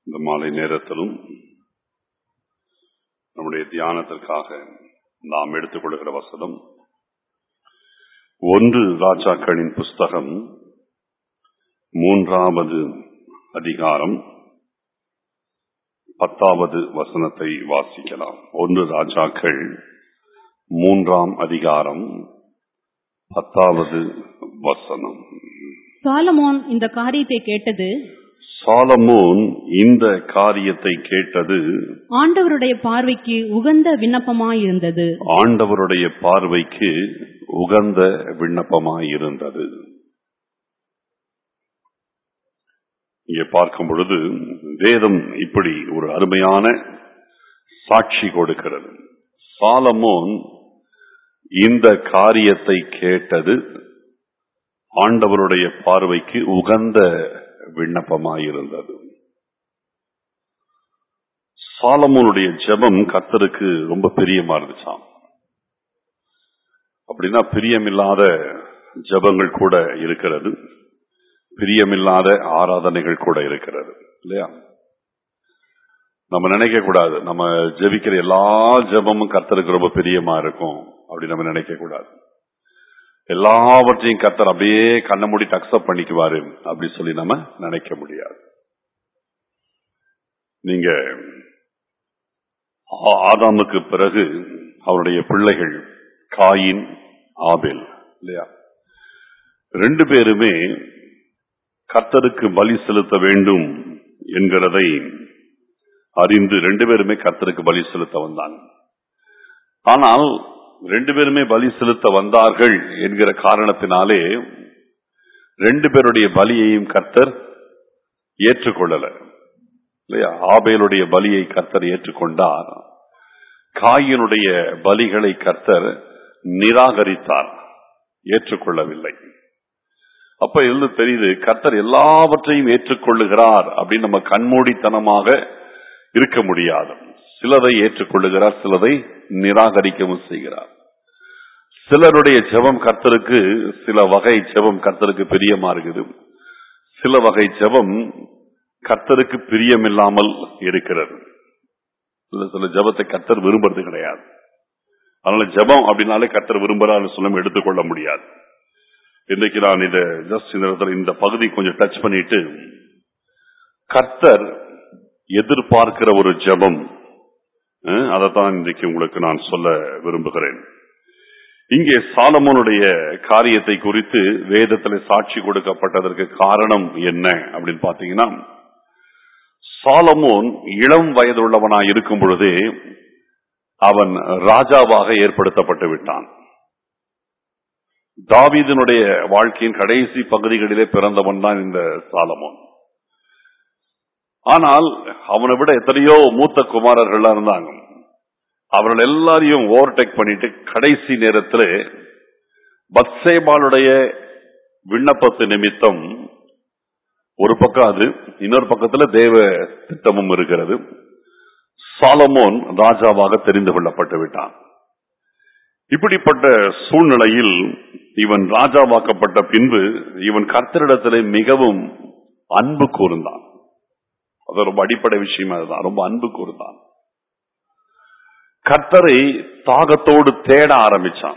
இந்த மாலை நேரத்திலும் நம்முடைய தியானத்திற்காக நாம் எடுத்துக்கொள்கிற வசனம் ஒன்று ராஜாக்களின் புஸ்தகம் மூன்றாவது அதிகாரம் பத்தாவது வசனத்தை வாசிக்கலாம் ஒன்று ராஜாக்கள் மூன்றாம் அதிகாரம் பத்தாவது வசனம் சாலமோன் இந்த காரியத்தை கேட்டது சாலமோன் இந்த காரியத்தை கேட்டது ஆண்டவருடைய பார்வைக்கு உகந்த விண்ணப்பமாயிருந்தது ஆண்டவருடைய பார்வைக்கு உகந்த விண்ணப்பமாயிருந்தது இங்கே பார்க்கும் பொழுது வேதம் இப்படி ஒரு அருமையான சாட்சி கொடுக்கிறது சாலமோன் இந்த காரியத்தை கேட்டது ஆண்டவருடைய பார்வைக்கு உகந்த விண்ணப்பமாயிருந்தது சாலமோனுடைய ஜெபம் கர்த்தருக்கு ரொம்ப பிரியமா இருந்துச்சாம் அப்படின்னா பிரியமில்லாத ஜெபங்கள் கூட இருக்கிறது பிரியமில்லாத ஆராதனைகள் கூட இருக்கிறது இல்லையா நம்ம நினைக்க கூடாது நம்ம ஜெபிக்கிற எல்லா ஜெபமும் கர்த்தருக்கு ரொம்ப பிரியமா இருக்கும் அப்படி நம்ம நினைக்க கூடாது எல்லாவற்றையும் கர்த்தர் அப்படியே கண்ண மூடிட்டு அக்செப்ட் பண்ணிக்குவாரு அப்படி சொல்லி நம்ம நினைக்க முடியாது நீங்க ஆ- ஆதாமுக்கு பிறகு அவருடைய பிள்ளைகள் காயின் ஆபேல் இல்லையா ரெண்டு பேருமே கர்த்தருக்கு பலி செலுத்த வேண்டும் என்கிறதை அறிந்து ரெண்டு பேருமே கர்த்தருக்கு பலி செலுத்த வந்தாங்க ஆனால் ரெண்டு பேருமே பலி செலுத்த வந்தார்கள் என்கிற காரணத்தினாலே ரெண்டு பேருடைய பலியையும் கர்த்தர் ஏற்றுக்கொள்ளல இல்லையா ஆபேலுடைய பலியை கர்த்தர் ஏற்றுக்கொண்டார் காயினுடைய பலிகளை கர்த்தர் நிராகரித்தார் ஏற்றுக்கொள்ளவில்லை அப்ப இருந்து தெரியுது கர்த்தர் எல்லாவற்றையும் ஏற்றுக்கொள்ளுகிறார் அப்படின்னு நம்ம கண்மூடித்தனமாக இருக்க முடியாது சிலதை ஏற்றுக்கொள்ளுகிறார் சிலதை நிராகரிக்கவும் செய்கிறார் சிலருடைய ஜெபம் கர்த்தருக்கு சில வகை ஜெபம் கர்த்தருக்கு பிரியமா இருக்குது சில வகை ஜெபம் கர்த்தருக்கு பிரியமில்லாமல் இருக்கிறது சில சில ஜெபத்தை கர்த்தர் விரும்புறது கிடையாது அதனால ஜெபம் அப்படின்னாலே கர்த்தர் விரும்புறாரு சொல்ல எடுத்துக்கொள்ள முடியாது இன்னைக்கு நான் இதை ஜஸ்ட் இந்த இடத்துல இந்த பகுதி கொஞ்சம் டச் பண்ணிட்டு கர்த்தர் எதிர்பார்க்கிற ஒரு ஜெபம் அஹ், அதைத்தான் இன்றைக்கு உங்களுக்கு நான் சொல்ல விரும்புகிறேன் இங்கே சாலமோனுடைய காரியத்தை குறித்து வேதத்தில் சாட்சி கொடுக்கப்பட்டதற்கு காரணம் என்ன அப்படின்னு பாத்தீங்கன்னா சாலமோன் இளம் வயதுள்ளவனாய் இருக்கும் பொழுதே அவன் ராஜாவாக ஏற்படுத்தப்பட்டு விட்டான் தாவீதினுடைய வாழ்க்கையின் கடைசி பகுதிகளிலே பிறந்தவன் தான் இந்த சாலமோன் ஆனால் அவனை விட எத்தனையோ மூத்த குமாரர்கள்லாம் இருந்தாங்க அவர்கள் எல்லாரையும் ஓவர்டேக் பண்ணிட்டு கடைசி நேரத்தில் பத்சேபாளுடைய விண்ணப்பத்து நிமித்தம் ஒரு பக்கம் அது இன்னொரு பக்கத்துல தேவ திட்டமும் இருக்கிறது சாலமோன் ராஜாவாக தெரிந்து கொள்ளப்பட்டு விட்டான் இப்படிப்பட்ட சூழ்நிலையில் இவன் ராஜாவாக்கப்பட்ட பின்பு இவன் கர்த்தரிடத்திலே மிகவும் அன்பு கூர்ந்தான் அது ரொம்ப அடிப்படை விஷயம் அதுதான் ரொம்ப அன்பு கூர்ந்தான் கர்த்தரை தாகத்தோடு தேட ஆரம்பிச்சான்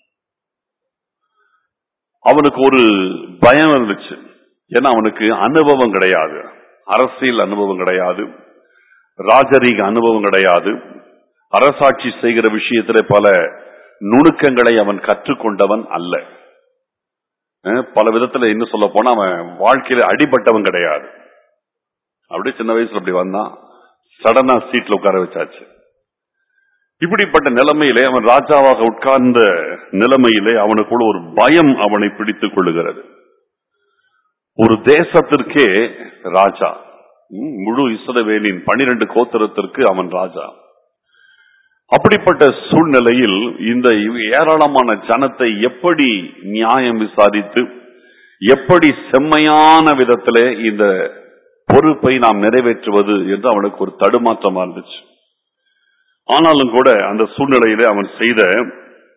அவனுக்கு ஒரு பயம் இருந்துச்சு ஏன்னா அவனுக்கு அனுபவம் கிடையாது அரசியல் அனுபவம் கிடையாது ராஜரீக அனுபவம் கிடையாது அரசாட்சி செய்கிற விஷயத்துல பல நுணுக்கங்களை அவன் கற்றுக்கொண்டவன் அல்ல அஹ் பல விதத்துல என்ன சொல்ல போனா அவன் வாழ்க்கையில அடிபட்டவன் கிடையாது அப்படியே சின்ன வயசுல அப்படி வந்தான் சடனா சீட்ல உட்கார வச்சாச்சு இப்படிப்பட்ட நிலைமையிலே அவன் ராஜாவாக உட்கார்ந்த நிலைமையிலே அவனுக்குள்ள ஒரு பயம் அவனை பிடித்துக் கொள்ளுகிறது ஒரு தேசத்திற்கே ராஜா ம், முழு இஸ்ரவேலின் பனிரெண்டு கோத்திரத்திற்கு அவன் ராஜா அப்படிப்பட்ட சூழ்நிலையில் இந்த ஏராளமான ஜனத்தை எப்படி நியாயம் விசாரித்து எப்படி செம்மையான விதத்திலே இந்த பொறுப்பை நாம் நிறைவேற்றுவது என்று அவனுக்கு ஒரு தடுமாற்றமா இருந்துச்சு ஆனாலும் கூட அந்த சூழ்நிலையிலே அவன் செய்த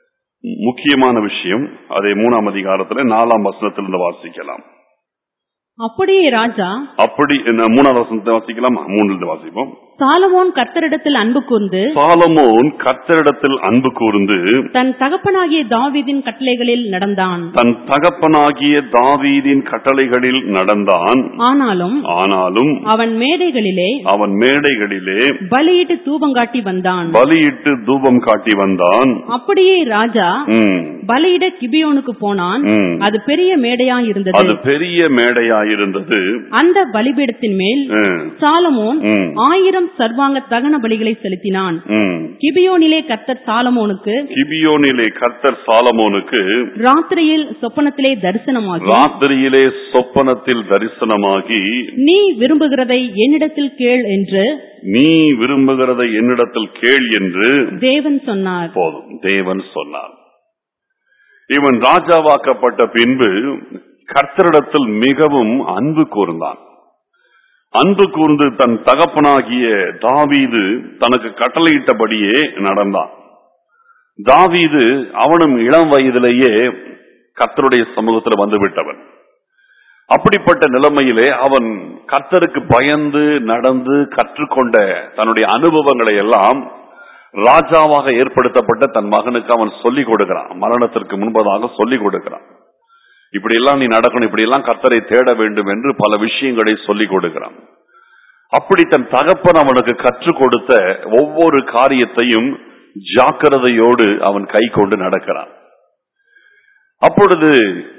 முக்கியமான விஷயம் அதை மூணாம் அதிகாரத்தில் நாலாம் வசனத்திலிருந்து வாசிக்கலாம் அப்படியே ராஜா அப்படி என்ன, மூணாவது வசனத்தை வாசிக்கலாமா மூணுல வாசிப்போம் சாலமோன் கர்த்தரிடத்தில் அன்பு கூர்ந்து சாலமோன் கர்த்தரிடத்தில் அன்பு கூர்ந்து தன் தகப்பனாகிய தாவீதின் கட்டளைகளில் நடந்தான் தன் தகப்பனாகிய தாவீதின் கட்டளைகளில் நடந்தான் ஆனாலும் ஆனாலும் அவன் மேடைகளிலே அவன் மேடைகளிலே பலியிட்டு தூபங்காட்டி வந்தான் பலியிட்டு தூபம் காட்டி வந்தான் அப்படியே ராஜா ம், பலியிட கிபியோனுக்கு போனான் ம். அது பெரிய மேடையா இருந்தது அது பெரிய மேடையாயிருந்தது அந்த பலிபீடத்தின் மேல் ம், சாலமோன் ம், ஆயிரம் சர்வாங்க தகன பலிகளை செலுத்தினான் ம். கிபியோனிலே கர்த்தர் சாலமோனுக்கு கிபியோனிலே கர்த்தர் சாலமோனுக்கு ராத்திரியில் சொப்பனத்திலே தரிசனமாகி ராத்திரியிலே சொப்பனத்தில் தரிசனமாகி நீ விரும்புகிறதை என்னிடத்தில் கேள் என்று நீ விரும்புகிறதை என்னிடத்தில் கேள் என்று தேவன் சொன்னார் போதும் தேவன் சொன்னார் இவன் ராஜாவாக்கப்பட்ட பின்பு கர்த்தரிடத்தில் மிகவும் அன்பு கூர்ந்தான் அன்பு கூர்ந்து தன் தகப்பனாகிய தாவீது தனக்கு கட்டளையிட்டபடியே நடந்தான் தாவீது அவனும் இளம் வயதிலேயே கர்த்தருடைய சமூகத்தில் வந்து விட்டவன் அப்படிப்பட்ட நிலைமையிலே அவன் கர்த்தருக்கு பயந்து நடந்து கற்றுக்கொண்ட தன்னுடைய அனுபவங்களை எல்லாம் ராஜாவாக ஏற்படுத்தப்பட்ட தன் மகனுக்கு அவன் சொல்லிக் கொடுக்கிறான் மரணத்திற்கு முன்பதாக சொல்லிக் கொடுக்கிறான் இப்படி எல்லாம் நீ நடக்கணும் இப்படி எல்லாம் கர்த்தரை தேட வேண்டும் என்று பல விஷயங்களை சொல்லிக் கொடுக்கிறான் அப்படி தன் தகப்பன் அவனுக்கு கற்றுக் கொடுத்த ஒவ்வொரு காரியத்தையும் ஜாக்கிரதையோடு அவன் கை கொண்டு நடக்கிறான் அப்பொழுது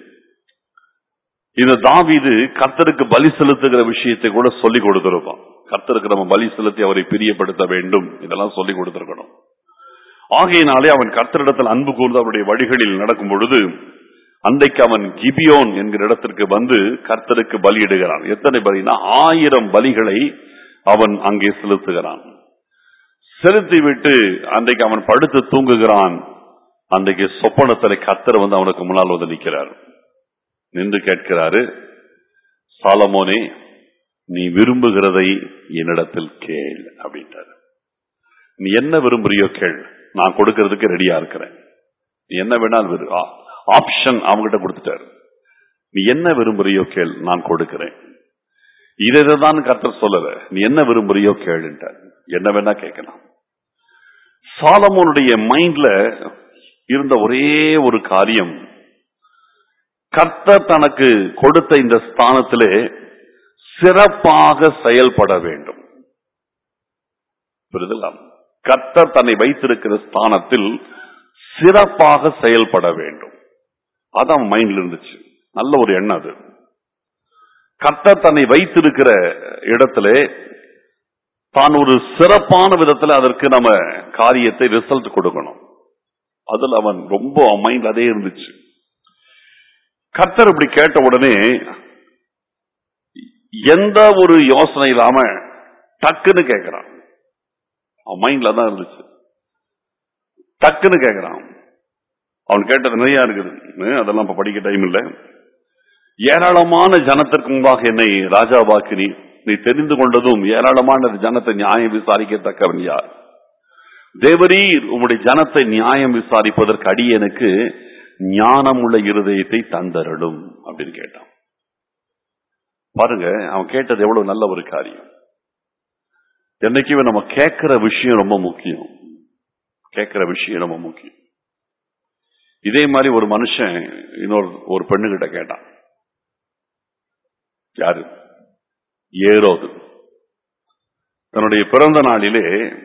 இந்த தாவீது கர்த்தருக்கு பலி செலுத்துகிற விஷயத்தை கூட சொல்லி கொடுத்திருப்பான் கர்த்தருக்கு நம்ம பலி செலுத்தி அவரை பிரியப்படுத்த வேண்டும் இதெல்லாம் சொல்லி கொடுத்திருக்கணும் ஆகையினாலே அவன் கர்த்தரிடத்தில் அன்பு கூர்ந்து அவருடைய வழிகளில் நடக்கும் பொழுது அன்றைக்கு அவன் கிபியோன் என்கிற இடத்திற்கு வந்து கர்த்தருக்கு பலியிடுகிறான் எத்தனை பலினா ஆயிரம் பலிகளை அவன் அங்கே செலுத்துகிறான் செலுத்திவிட்டு அன்றைக்கு அவன் படுத்து தூங்குகிறான் அன்றைக்கு சொப்பனத்தில் கர்த்தர் வந்து அவனுக்கு முன்னால் வந்து நிற்கிறார் நின்று கேட்கிறாரு சாலமோனே நீ விரும்புகிறதை என்னிடத்தில் கேள் அப்படின்ட்டாரு நீ என்ன விரும்புறியோ கேள் நான் கொடுக்கறதுக்கு ரெடியா இருக்கிறேன் நீ என்ன வேணாலும் விரு ஆப்ஷன் அவங்ககிட்ட கொடுத்துட்டாரு நீ என்ன விரும்புறியோ கேள் நான் கொடுக்கிறேன் இதை தான் கர்த்தர் சொல்லல நீ என்ன விரும்புறியோ கேளுன்ட்டார் என்ன வேணா கேட்கலாம் சாலமோனுடைய மைண்ட்ல இருந்த ஒரே ஒரு காரியம் கர்த்தர் தனக்கு கொடுத்த இந்த ஸ்தானத்திலே சிறப்பாக செயல்பட வேண்டும் புரியுதுங்களா கர்த்தர் தன்னை வைத்திருக்கிற ஸ்தானத்தில் சிறப்பாக செயல்பட வேண்டும் அதான் மைண்ட்ல இருந்துச்சு நல்ல ஒரு எண்ணம் அது கர்த்தர் தன்னை வைத்திருக்கிற இடத்துல தான் ஒரு சிறப்பான விதத்துல அதற்கு நம்ம காரியத்தை ரிசல்ட் கொடுக்கணும் அதுல அவன் ரொம்ப மைண்ட் அதே இருந்துச்சு கர்த்தர் இப்படி கேட்ட உடனே எந்த ஒரு யோசனை இல்லாம டக்குன்னு கேட்கிறான் அவன் மைண்ட்ல தான் இருந்துச்சு டக்குன்னு கேட்கிறான் அவன் கேட்டது நிறைய இருக்குது அதெல்லாம் இப்ப படிக்க டைம் இல்லை ஏராளமான ஜனத்திற்கு முன்பாக என்னை ராஜாவாக்கி நீ நீ தெரிந்து கொண்டதும் ஏராளமான ஜனத்தை நியாயம் விசாரிக்கத்தக்கவன் யார் தேவரீர் உம்முடைய ஜனத்தை நியாயம் விசாரிப்பதற்கு அடியனுக்கு ஞானம் உள்ள இருதயத்தை தந்தரலும் அப்படின்னு கேட்டான் பாருங்க அவன் கேட்டது எவ்வளவு நல்ல ஒரு காரியம் என்னைக்குமே நம்ம கேட்கிற விஷயம் ரொம்ப முக்கியம் கேட்கிற விஷயம் ரொம்ப முக்கியம் இதே மாதிரி ஒரு மனுஷன் இன்னொரு ஒரு பெண்ணுகிட்ட கேட்டான் யாரு ஏரோது தன்னுடைய பிறந்த நாளிலே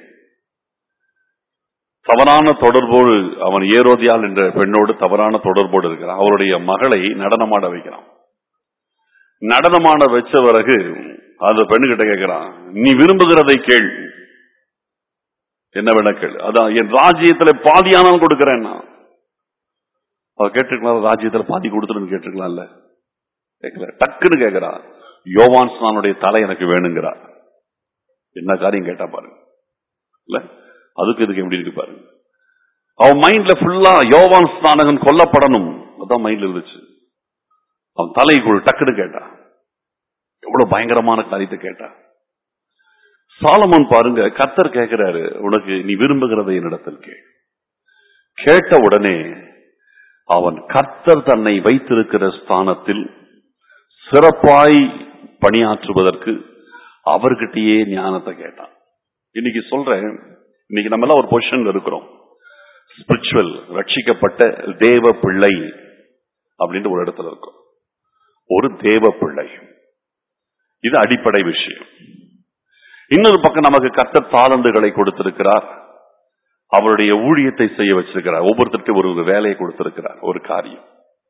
தவறான தொடர்போடு அவன் ஏரோதியால் என்ற பெண்ணோடு தவறான தொடர்போடு இருக்கிறான் அவருடைய மகளை நடனமாட வைக்கிறான் நடனமாட வச்ச பிறகு அந்த பெண்ணுகிட்ட கேட்கிறான் நீ விரும்புகிறதை கேள் என்ன வேணா கேள் அதான் என் ராஜ்யத்துல பாதியானாலும் கொடுக்கிறேன் நான் அவ கேட்டிருக்கலாம் ராஜ்யத்துல பாதி கொடுத்துருன்னு கேட்டிருக்கலாம்ல கேட்கல டக்குன்னு கேட்கிறான் யோவான் ஸ்நானுடைய தலை எனக்கு வேணுங்கிறா என்ன காரியம் கேட்டா பாருங்க இல்ல அதுக்கு இதுக்கு எப்படி இருக்கு பாருங்க அவன் மைண்ட்ல ஃபுல்லா யோவான் ஸ்நானகன் கொல்லப்படணும் அதான் மைண்ட்ல இருந்துச்சு அவன் தலைக்குள் டக்குன்னு கேட்டான் எவ்வளவு பயங்கரமான காரியத்தை கேட்டா சாலமோன் பாருங்க கத்தர் கேட்கிறாரு உனக்கு நீ விரும்புகிறதை என்னிடத்தில் கேள் கேட்ட உடனே அவன் கர்த்தர் தன்னை வைத்திருக்கிற ஸ்தானத்தில் சிறப்பாய் பணியாற்றுவதற்கு அவர்கிட்டயே ஞானத்தை கேட்டான் இன்னைக்கு சொல்றேன் இன்னைக்கு நம்ம எல்லாம் ஒரு பொசிஷன் இருக்கிறோம் ஸ்பிரிச்சுவல் ரட்சிக்கப்பட்ட தேவ பிள்ளை அப்படின்ற ஒரு இடத்துல இருக்கும் ஒரு தேவ பிள்ளை இது அடிப்படை விஷயம் இன்னொரு பக்கம் நமக்கு கர்த்தர் தாளந்துகளை கொடுத்திருக்கிறார் அவருடைய ஊழியத்தை செய்ய வச்சிருக்கிறார் ஒவ்வொருத்தருக்கும் ஒரு ஒரு வேலையை கொடுத்திருக்கிறார் ஒரு காரியம்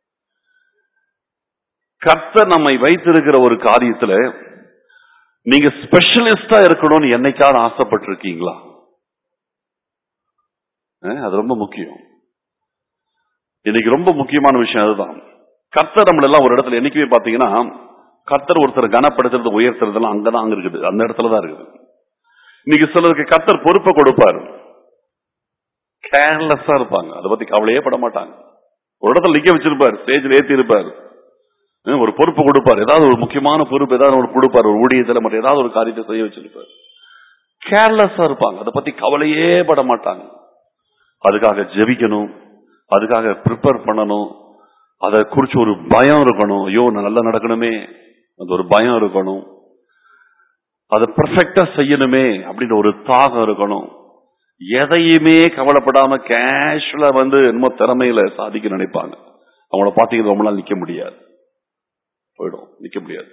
கர்த்தர் நம்மை வைத்திருக்கிற ஒரு காரியத்துல நீங்க ஸ்பெஷலிஸ்டா இருக்கணும்னு என்னைக்காவது ஆசைப்பட்டிருக்கீங்களா அஹ், அது ரொம்ப முக்கியம் இன்னைக்கு ரொம்ப முக்கியமான விஷயம் அதுதான் கர்த்தர் நம்மள எல்லாம் ஒரு இடத்துல என்னைக்குமே பாத்தீங்கன்னா கர்த்தர் ஒருத்தர் கனப்படுத்துறது உயர்த்துறதெல்லாம் அங்கதான் அங்க இருக்குது அந்த இடத்துல தான் இருக்குது இன்னைக்கு சிலருக்கு கர்த்தர் பொறுப்பை கொடுப்பாரு கேர்லெஸ்ஸா இருப்பாங்க அதை பத்தி கவலையே பட மாட்டாங்க ஒரு இடத்துல நிக்க வச்சிருப்பாரு ஸ்டேஜ்ல ஏத்தி இருப்பாரு ஹம், ஒரு பொறுப்பு கொடுப்பாரு ஏதாவது ஒரு முக்கியமான பொறுப்பு ஏதாவது ஒரு கொடுப்பாரு ஒரு ஊழியத்துல மட்டும் ஏதாவது ஒரு காரியத்தை செய்ய வச்சிருப்பாரு கேர்லெஸ்ஸா இருப்பாங்க அதை பத்தி கவலையே பட மாட்டாங்க அதுக்காக ஜெபிக்கணும் அதுக்காக ப்ரிப்பேர் பண்ணணும் அதை குறிச்சு ஒரு பயம் இருக்கணும் ஐயோ நான் நல்லா நடக்கணுமே அந்த ஒரு பயம் இருக்கணும் அதை பெர்ஃபெக்டா செய்யணுமே அப்படின்னு ஒரு தாகம் இருக்கணும் எதையுமே கவலைப்படாம கேஷுவலா வந்து என்னமோ திறமையில சாதிக்க நினைப்பாங்க அவங்கள பாத்தீங்கன்னா ரொம்ப நாள் நிக்க முடியாது போயிடும் நிக்க முடியாது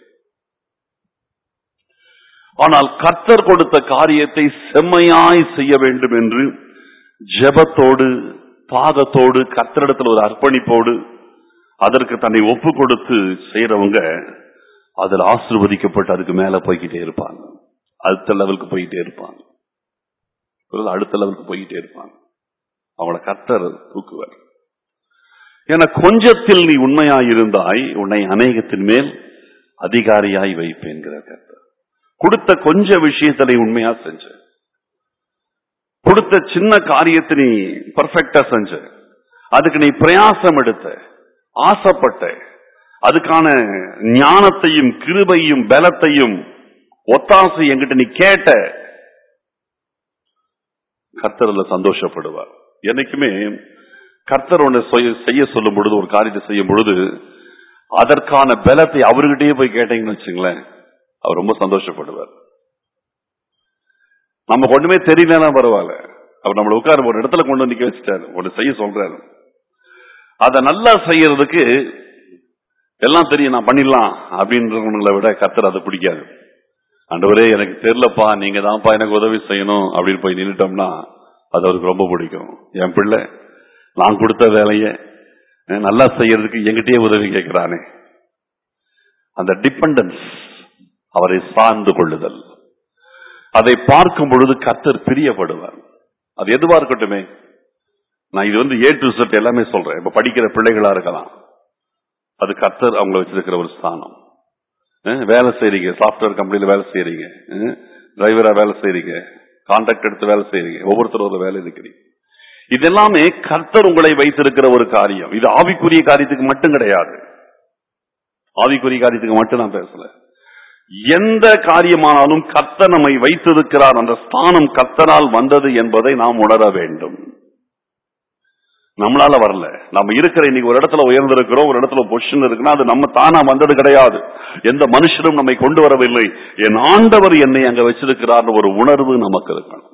ஆனால் கர்த்தர் கொடுத்த காரியத்தை செம்மையாய் செய்ய வேண்டும் என்று ஜெபத்தோடு தாகத்தோடு கர்த்தரிடத்தில் ஒரு அர்ப்பணிப்போடு அதற்கு தன்னை ஒப்பு கொடுத்து செய்யறவங்க அதில் ஆசீர்வதிக்கப்பட்டு அதுக்கு மேல போய்கிட்டே இருப்பாங்க அடுத்த லெவலுக்கு போய்கிட்டே இருப்பாங்க புரியுதா? அடுத்த லெவலுக்கு போய்கிட்டே இருப்பாங்க அவங்கள கர்த்தர் தூக்குவார் என கொஞ்சத்தில் நீ உண்மையாய் இருந்தாய் உன்னை அநேகத்தின் மேல் அதிகாரியாய் வைப்பேன்கிற கர்த்தர் கொடுத்த கொஞ்ச விஷயத்தை நீ உண்மையா செஞ்ச கொடுத்த சின்ன காரியத்தை நீ பர்ஃபெக்டா செஞ்ச அதுக்கு நீ பிரயாசம் எடுத்த ஆசைப்பட்ட அதுக்கான ஞானத்தையும் கிருபையும் பலத்தையும் ஒத்தாசை என்கிட்ட நீ கேட்ட கர்த்தர்ல சந்தோஷப்படுவார் என்னைக்குமே கர்த்தர் ஒன்று செய்ய சொல்லும் பொழுது ஒரு காரியத்தை செய்யும் பொழுது அதற்கான பலத்தை அவர்கிட்டயே போய் கேட்டீங்கன்னு வச்சுங்களேன் அவர் ரொம்ப சந்தோஷப்படுவார் நமக்கு ஒண்ணுமே தெரியலன்னா பரவாயில்ல அவர் நம்மளை உட்கார ஒரு இடத்துல கொண்டு வந்து நிக்க வச்சுட்டாரு ஒன்று செய்ய சொல்றாரு அதை நல்லா செய்யறதுக்கு எல்லாம் தெரியும் நான் பண்ணிடலாம் அப்படின்றவங்களை விட கர்த்தர் அதை பிடிக்காது ஆண்டவரே எனக்கு தெரியலப்பா நீங்க தான்ப்பா எனக்கு உதவி செய்யணும் அப்படின்னு போய் நின்னுட்டோம்னா அது அவருக்கு ரொம்ப பிடிக்கும் என் பிள்ளை நான் கொடுத்த வேலையை அஹ், நல்லா செய்யறதுக்கு எங்கிட்டயே உதவி கேட்கிறானே அந்த டிபெண்டன்ஸ் அவரை சார்ந்து கொள்ளுதல் அதை பார்க்கும் பொழுது கர்த்தர் பிரியப்படுவார் அது எதுவா இருக்கட்டுமே நான் இது வந்து ஏ டு செட் எல்லாமே சொல்றேன் இப்ப படிக்கிற பிள்ளைகளா இருக்கலாம் அது கர்த்தர் அவங்கள வச்சிருக்கிற ஒரு ஸ்தானம் அஹ், வேலை செய்றீங்க சாஃப்ட்வேர் கம்பெனில வேலை செய்றீங்க டிரைவரா வேலை செய்றீங்க கான்ட்ராக்ட் எடுத்து வேலை செய்றீங்க ஒவ்வொருத்தரும் ஒரு வேலை இருக்கிறீங்க இது எல்லாமே கர்த்தர் உங்களை வைத்திருக்கிற ஒரு காரியம் இது ஆவிக்குரிய காரியத்துக்கு மட்டும் கிடையாது ஆவிக்குரிய காரியத்துக்கு மட்டும் நான் பேசல எந்த காரியமானாலும் கர்த்தர் நம்மை வைத்திருக்கிறார் அந்த ஸ்தானம் கர்த்தரால் வந்தது என்பதை நாம் உணர வேண்டும் நம்மளால வரல நம்ம இருக்கிற இன்னைக்கு ஒரு இடத்துல உயர்ந்திருக்கிறோம் ஒரு இடத்துல பொசிஷன் இருக்குன்னா அது நம்ம தானா வந்தது கிடையாது எந்த மனுஷனும் நம்மை கொண்டு வரவில்லை என் ஆண்டவர் என்னை அங்க வச்சிருக்கிறார் ஒரு உணர்வு நமக்கு இருக்கணும்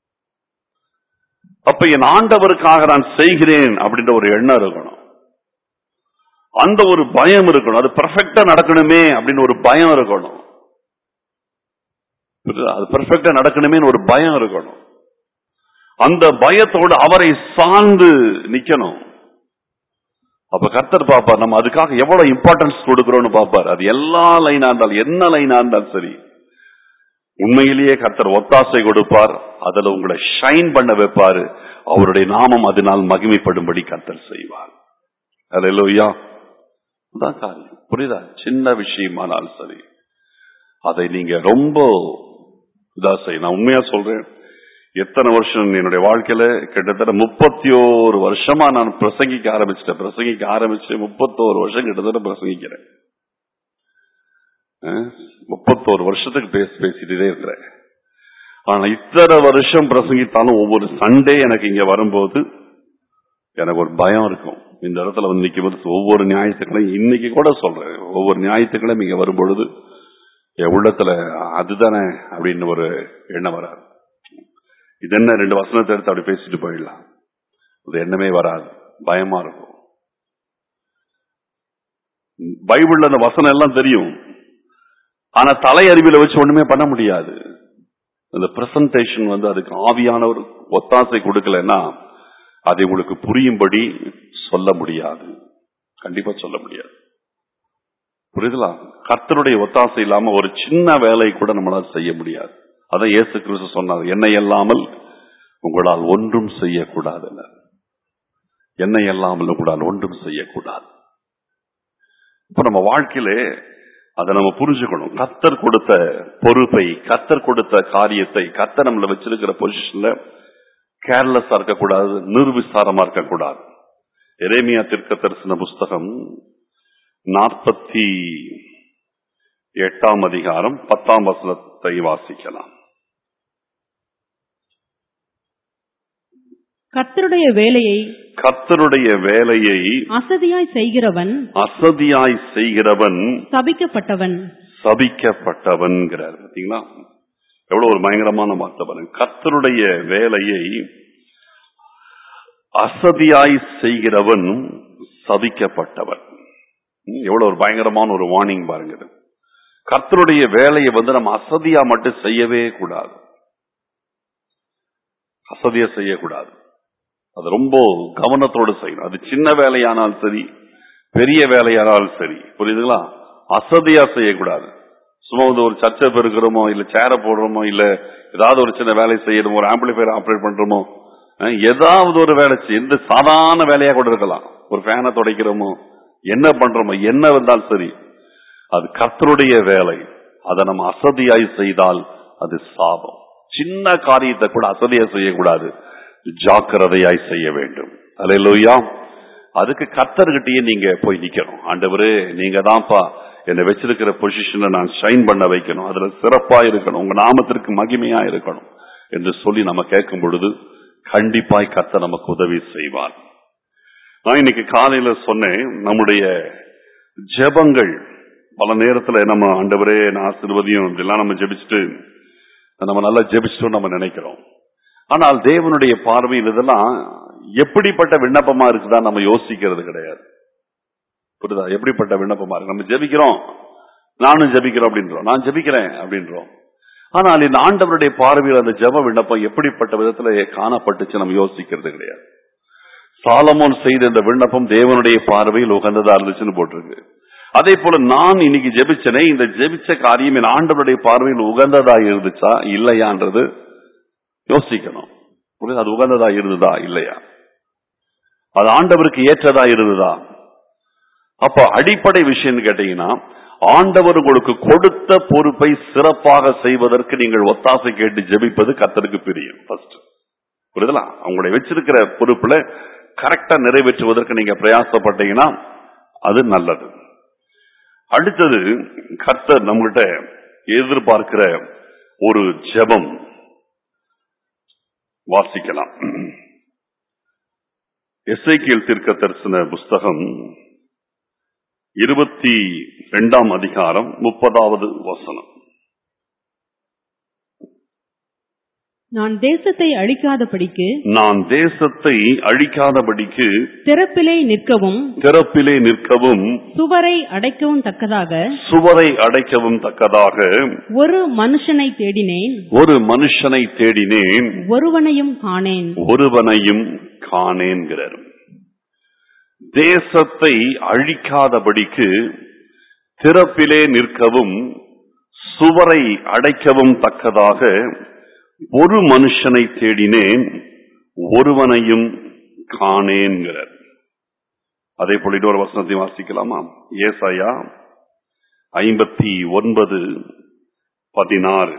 அப்ப என் ஆண்டவருக்காக நான் செய்கிறேன் அப்படின்ற ஒரு எண்ணம் இருக்கணும் அந்த ஒரு பயம் இருக்கணும் அது பெர்ஃபெக்டா நடக்கணுமே அப்படின்னு ஒரு பயம் இருக்கணும் புரியுதா? அது பெர்ஃபெக்டா நடக்கணுமே ஒரு பயம் இருக்கணும் அந்த பயத்தோடு அவரை சார்ந்து நிக்கணும் அப்ப கர்த்தர் பாப்பார் நம்ம அதுக்காக எவ்வளவு இம்பார்ட்டன்ஸ் கொடுக்கிறோம்னு பாப்பார் அது எல்லா லைனா இருந்தாலும் என்ன லைனா இருந்தாலும் சரி உண்மையிலேயே கர்த்தர் ஒத்தாசை கொடுப்பார் அதுல உங்களை ஷைன் பண்ண வைப்பாரு அவருடைய நாமம் அதனால் மகிமைப்படும்படி கர்த்தர் செய்வார் அல்லேலூயா அதான் காரியம் புரியுதா சின்ன விஷயமானாலும் சரி அதை நீங்க ரொம்ப இதா செய்ய நான் உண்மையா சொல்றேன் எத்தனை வருஷம் என்னுடைய வாழ்க்கையில கிட்டத்தட்ட முப்பத்தி ஓரு வருஷமா நான் பிரசங்கிக்க ஆரம்பிச்சிட்டேன் பிரசங்கிக்க ஆரம்பிச்சு முப்பத்தோரு வருஷம் கிட்டத்தட்ட பிரசங்கிக்கிறேன் அஹ், முப்பத்தோரு வருஷத்துக்கு பேசி பேசிட்டே இருக்கிறேன் ஆனா இத்தனை வருஷம் பிரசங்கித்தாலும் ஒவ்வொரு சண்டே எனக்கு இங்க வரும்போது எனக்கு ஒரு பயம் இருக்கும் இந்த இடத்துல வந்து நிற்கும் ஒவ்வொரு ஞாயிற்றுக்கிழமை இன்னைக்கு கூட சொல்றேன் ஒவ்வொரு ஞாயிற்றுக்கிழமை இங்க வரும் பொழுது என் உள்ளத்துல அதுதானே அப்படின்னு ஒரு எண்ணம் வராது இது என்ன ரெண்டு வசனத்தை எடுத்து அப்படி பேசிட்டு போயிடலாம் அது எண்ணமே வராது பயமா இருக்கும் பைபிள்ல அந்த வசனம் எல்லாம் தெரியும் ஆனா தலை அறிவில வச்சு ஒண்ணுமே பண்ண முடியாது அந்த பிரசன்டேஷன் வந்து அதுக்கு ஆவியான ஒரு ஒத்தாசை கொடுக்கலன்னா அதை உங்களுக்கு புரியும்படி சொல்ல முடியாது கண்டிப்பா சொல்ல முடியாது புரியுதுலா கர்த்தருடைய ஒத்தாசை இல்லாம ஒரு சின்ன வேலை கூட நம்மளால செய்ய முடியாது அதான் இயேசு கிறிஸ்து சொன்னார் என்னை அல்லாமல் உங்களால் ஒன்றும் செய்யக்கூடாது என்னை அல்லாமல் உங்களால் ஒன்றும் செய்யக்கூடாது இப்ப நம்ம வாழ்க்கையிலே அதை நம்ம புரிஞ்சுக்கணும் கத்தர் கொடுத்த பொறுப்பை கத்தர் கொடுத்த காரியத்தை கத்தர் நம்மள வச்சிருக்கிற பொசிஷன்ல கேர்லெஸ்ஸா இருக்கக்கூடாது நிர்விசாரமா இருக்கக்கூடாது எரேமியா திருக்க தரிசன புஸ்தகம் நாற்பத்தி எட்டாம் அதிகாரம் பத்தாம் வசனத்தை வாசிக்கலாம் கர்த்தருடைய வேலையை கர்த்தருடைய வேலையை அசதியாய் செய்கிறவன் அசதியாய் செய்கிறவன் சபிக்கப்பட்டவன் சபிக்கப்பட்டவன்கிறார் பாத்தீங்களா எவ்வளவு ஒரு பயங்கரமான வார்த்தை பாருங்க கர்த்தருடைய வேலையை அசதியாய் செய்கிறவன் சபிக்கப்பட்டவன் ம், எவ்வளவு ஒரு பயங்கரமான ஒரு வார்னிங் பாருங்க இது. கர்த்தருடைய வேலையை வந்து நம்ம அசதியா மட்டும் செய்யவே கூடாது அசதியா செய்யக்கூடாது அது ரொம்ப கவனத்தோடு செய்யணும் அது சின்ன வேலையானாலும் சரி பெரிய வேலையானாலும் சரி புரியுதுங்களா அசதியா செய்யக்கூடாது சும்மா வந்து ஒரு சர்ச்சை பெருக்கிறோமோ இல்ல சேரை போடுறோமோ இல்ல ஏதாவது ஒரு சின்ன வேலை செய்யணுமோ ஒரு ஆம்பிளிஃபயர் ஆப்ரேட் பண்றோமோ அஹ், ஏதாவது ஒரு வேலை செய் எந்த சாதாரண வேலையா கூட இருக்கலாம் ஒரு ஃபேனை துடைக்கிறோமோ என்ன பண்றோமோ என்ன வந்தாலும் சரி அது கர்த்தருடைய வேலை அதை நம்ம அசதியாய் செய்தால் அது சாபம் சின்ன காரியத்தை கூட அசதியா செய்யக்கூடாது ஜாக்கிரதையாய் செய்ய வேண்டும் அல்லேலூயா அதுக்கு கர்த்தர்கிட்டயே நீங்க போய் நிக்கணும் ஆண்டவரே நீங்க தான்ப்பா என்னை வச்சிருக்கிற பொசிஷன்ல நான் ஷைன் பண்ண வைக்கணும் அதுல சிறப்பா இருக்கணும் உங்க நாமத்திற்கு மகிமையா இருக்கணும் என்று சொல்லி நம்ம கேட்கும் பொழுது கண்டிப்பாய் கர்த்தர் நமக்கு உதவி செய்வார் நான் இன்னைக்கு காலையில சொன்னேன் நம்முடைய ஜெபங்கள் பல நேரத்துல நம்ம ஆண்டவரே நான் ஆசீர்வதியும் இதெல்லாம் நம்ம ஜெபிச்சுட்டு நம்ம நல்லா ஜெபிச்சிட்டோம் நம்ம நினைக்கிறோம் ஆனால் தேவனுடைய பார்வையில் இதெல்லாம் எப்படிப்பட்ட விண்ணப்பமா இருக்குதா நம்ம யோசிக்கிறது கிடையாது புரியுதா எப்படிப்பட்ட விண்ணப்பமா இருக்கு நம்ம ஜெபிக்கிறோம் நானும் ஜெபிக்கிறோம் அப்படின்றோம் நான் ஜெபிக்கிறேன் அப்படின்றோம் ஆனால் இந்த ஆண்டவருடைய பார்வையில் அந்த ஜெப விண்ணப்பம் எப்படிப்பட்ட விதத்துல காணப்பட்டுச்சு நம்ம யோசிக்கிறது கிடையாது சாலமோன் செய்த இந்த விண்ணப்பம் தேவனுடைய பார்வையில் உகந்ததா இருந்துச்சுன்னு போட்டிருக்கு அதே போல நான் இன்னைக்கு ஜெபிச்சனே இந்த ஜெபிச்ச காரியம் என் ஆண்டவருடைய பார்வையில் உகந்ததா இருந்துச்சா இல்லையான்றது யோசிக்கணும் புரியுதா? அது உகந்ததா இருந்ததா இல்லையா அது ஆண்டவருக்கு ஏற்றதா இருந்ததா அப்ப அடிப்படை விஷயம் கேட்டீங்கன்னா ஆண்டவர் உங்களுக்கு கொடுத்த பொறுப்பை சிறப்பாக செய்வதற்கு நீங்கள் ஒத்தாசை கேட்டு ஜெபிப்பது கத்தருக்கு பிரியும் ஃபர்ஸ்ட் புரியுதா அவங்களுடைய வச்சிருக்கிற பொறுப்புல கரெக்டா நிறைவேற்றுவதற்கு நீங்க பிரயாசப்பட்டீங்கன்னா அது நல்லது அடுத்தது கர்த்தர் நம்மகிட்ட எதிர்பார்க்கிற ஒரு ஜெபம் வாசிக்கலாம் எஸ்ஐக்கியல் தீர்க்க தரிசன புஸ்தகம் இருபத்தி இரண்டாம் அதிகாரம் முப்பதாவது வசனம் நான் தேசத்தை அழிக்காதபடிக்கு நான் தேசத்தை அழிக்காதபடிக்கு திறப்பிலே நிற்கவும் திறப்பிலே நிற்கவும் சுவரை அடைக்கவும் தக்கதாக சுவரை அடைக்கவும் தக்கதாக ஒரு மனுஷனை தேடினேன் ஒரு மனுஷனை தேடினேன் ஒருவனையும் காணேன் ஒருவனையும் காணேன்கிறார் தேசத்தை அழிக்காதபடிக்கு திறப்பிலே நிற்கவும் சுவரை அடைக்கவும் தக்கதாக ஒரு மனுஷனை தேடினேன் ஒருவனையும் காணேன்கிறார் அதே போல இன்னொரு வசனத்தை வாசிக்கலாமா ஏசாயா ஐம்பத்தி ஒன்பது பதினாறு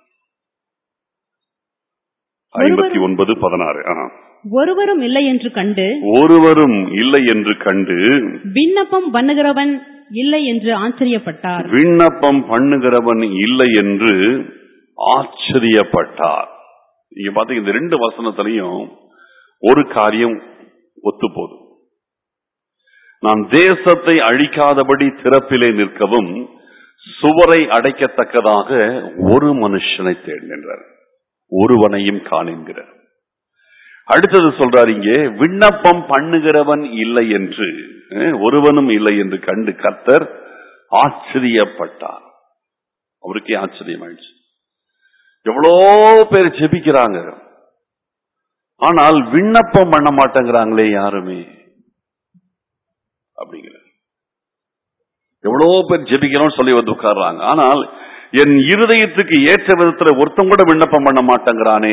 ஐம்பத்தி ஒன்பது பதினாறு ஆ. ஒருவரும் இல்லை என்று கண்டு ஒருவரும் இல்லை என்று கண்டு விண்ணப்பம் பண்ணுகிறவன் இல்லை என்று ஆச்சரியப்பட்டார் விண்ணப்பம் பண்ணுகிறவன் இல்லை என்று ஆச்சரியப்பட்டார் நீங்க பாத்தீங்க இந்த ரெண்டு வசனத்திலையும் ஒரு காரியம் ஒத்து போகுது நான் தேசத்தை அழிக்காதபடி திறப்பிலே நிற்கவும் சுவரை அடைக்கத்தக்கதாக ஒரு மனுஷனை தேடுகின்றார் ஒருவனையும் காண்கிறார் அடுத்தது சொல்றார் இங்கே விண்ணப்பம் பண்ணுகிறவன் இல்லை என்று அஹ், ஒருவனும் இல்லை என்று கண்டு கர்த்தர் ஆச்சரியப்பட்டார் அவருக்கே ஆச்சரியமாயிடுச்சு எவ்வளோ பேர் ஜெபிக்கிறாங்க ஆனால் விண்ணப்பம் பண்ண மாட்டேங்கிறாங்களே யாருமே அப்படிங்கிற எவ்வளோ பேர் ஜெபிக்கிறோம் சொல்லி வந்து உட்கார்றாங்க ஆனால் என் இருதயத்துக்கு ஏற்ற விதத்துல ஒருத்தன் கூட விண்ணப்பம் பண்ண மாட்டேங்கிறானே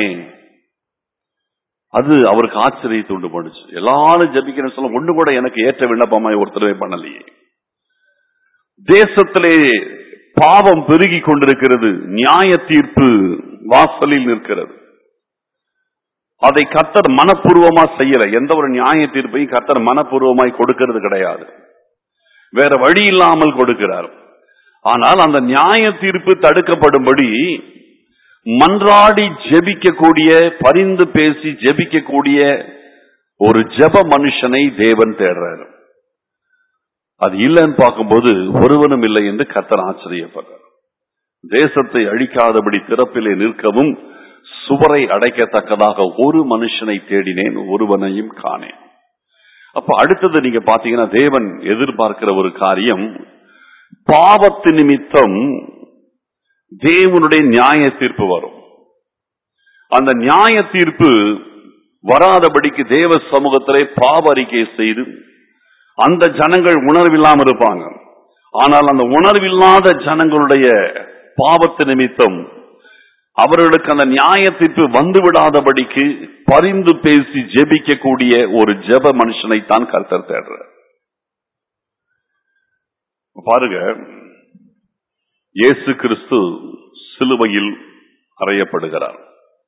அது அவருக்கு ஆச்சரியத்தை உண்டு பண்ணுச்சு எல்லாரும் ஜெபிக்கிறேன்னு சொல்ல ஒண்ணு கூட எனக்கு ஏற்ற விண்ணப்பமாய் ஒருத்தரவே பண்ணலையே தேசத்திலே பாவம் பெருகி கொண்டிருக்கிறது நியாய தீர்ப்பு வாசலில் நிற்கிறது அதை கர்த்தர் மனப்பூர்வமா செய்யல எந்த ஒரு நியாய தீர்ப்பையும் கர்த்தர் மனப்பூர்வமாய் கொடுக்கிறது கிடையாது வேற வழி இல்லாமல் கொடுக்கிறார் ஆனால் அந்த நியாய தீர்ப்பு தடுக்கப்படும்படி மன்றாடி ஜெபிக்கக்கூடிய பரிந்து பேசி ஜெபிக்கக்கூடிய ஒரு ஜெப மனுஷனை தேவன் தேடுறாரு அது இல்லைன்னு பார்க்கும்போது ஒருவனும் இல்லை என்று கர்த்தர் ஆச்சரியப்படுறார் தேசத்தை அழிக்காதபடி திறப்பிலே நிற்கவும் சுவரை அடைக்கத்தக்கதாக ஒரு மனுஷனை தேடினேன் ஒருவனையும் காணேன் அப்ப அடுத்தது நீங்க பாத்தீங்கன்னா தேவன் எதிர்பார்க்கிற ஒரு காரியம் பாவத்து நிமித்தம் தேவனுடைய நியாய தீர்ப்பு வரும் அந்த நியாய தீர்ப்பு வராதபடிக்கு தேவ சமூகத்திலே பாவ அறிக்கை செய்து அந்த ஜனங்கள் உணர்வில்லாம இருப்பாங்க ஆனால் அந்த உணர்வில்லாத ஜனங்களுடைய பாவத்து நிமித்தம் அவர்களுக்கு அந்த நியாய தீர்ப்பு வந்து விடாதபடிக்கு பரிந்து பேசி ஜெபிக்கக்கூடிய ஒரு ஜெப மனுஷனை தான் கர்த்தர் தேடுறார் பாருங்க இயேசு கிறிஸ்து சிலுவையில் அறையப்படுகிறார்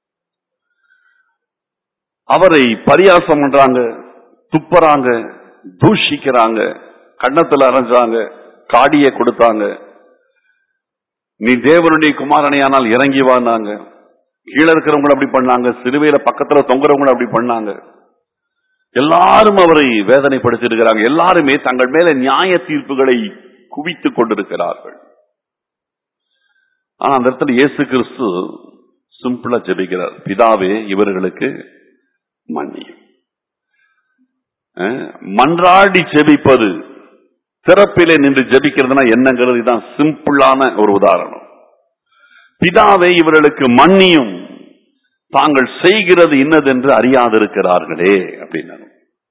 அவரை பரியாசம் பண்றாங்க துப்புறாங்க தூஷிக்கிறாங்க கன்னத்துல அரைஞ்சாங்க காடிய கொடுத்தாங்க நீ தேவனுடைய குமாரனையானால் இறங்கி வானாங்க கீழே இருக்கிறவங்க அப்படி பண்ணாங்க சிறுவையில பக்கத்துல தொங்குறவங்க அப்படி பண்ணாங்க எல்லாரும் அவரை வேதனைப்படுத்தியிருக்கிறாங்க எல்லாருமே தங்கள் மேல நியாய தீர்ப்புகளை குவித்துக் கொண்டிருக்கிறார்கள் ஆனா அந்த இடத்துல இயேசு கிறிஸ்து சிம்பிளா ஜெபிக்கிறார் பிதாவே இவர்களுக்கு மன்னியும் அஹ், மன்றாடி ஜெபிப்பது திறப்பிலே நின்று ஜெபிக்கிறதுனா என்னங்கிறது தான் சிம்பிளான ஒரு உதாரணம் பிதாவை இவர்களுக்கு மன்னியும் தாங்கள் செய்கிறது இன்னதென்று அறியாதிருக்கிறார்களே அப்படின்னாரு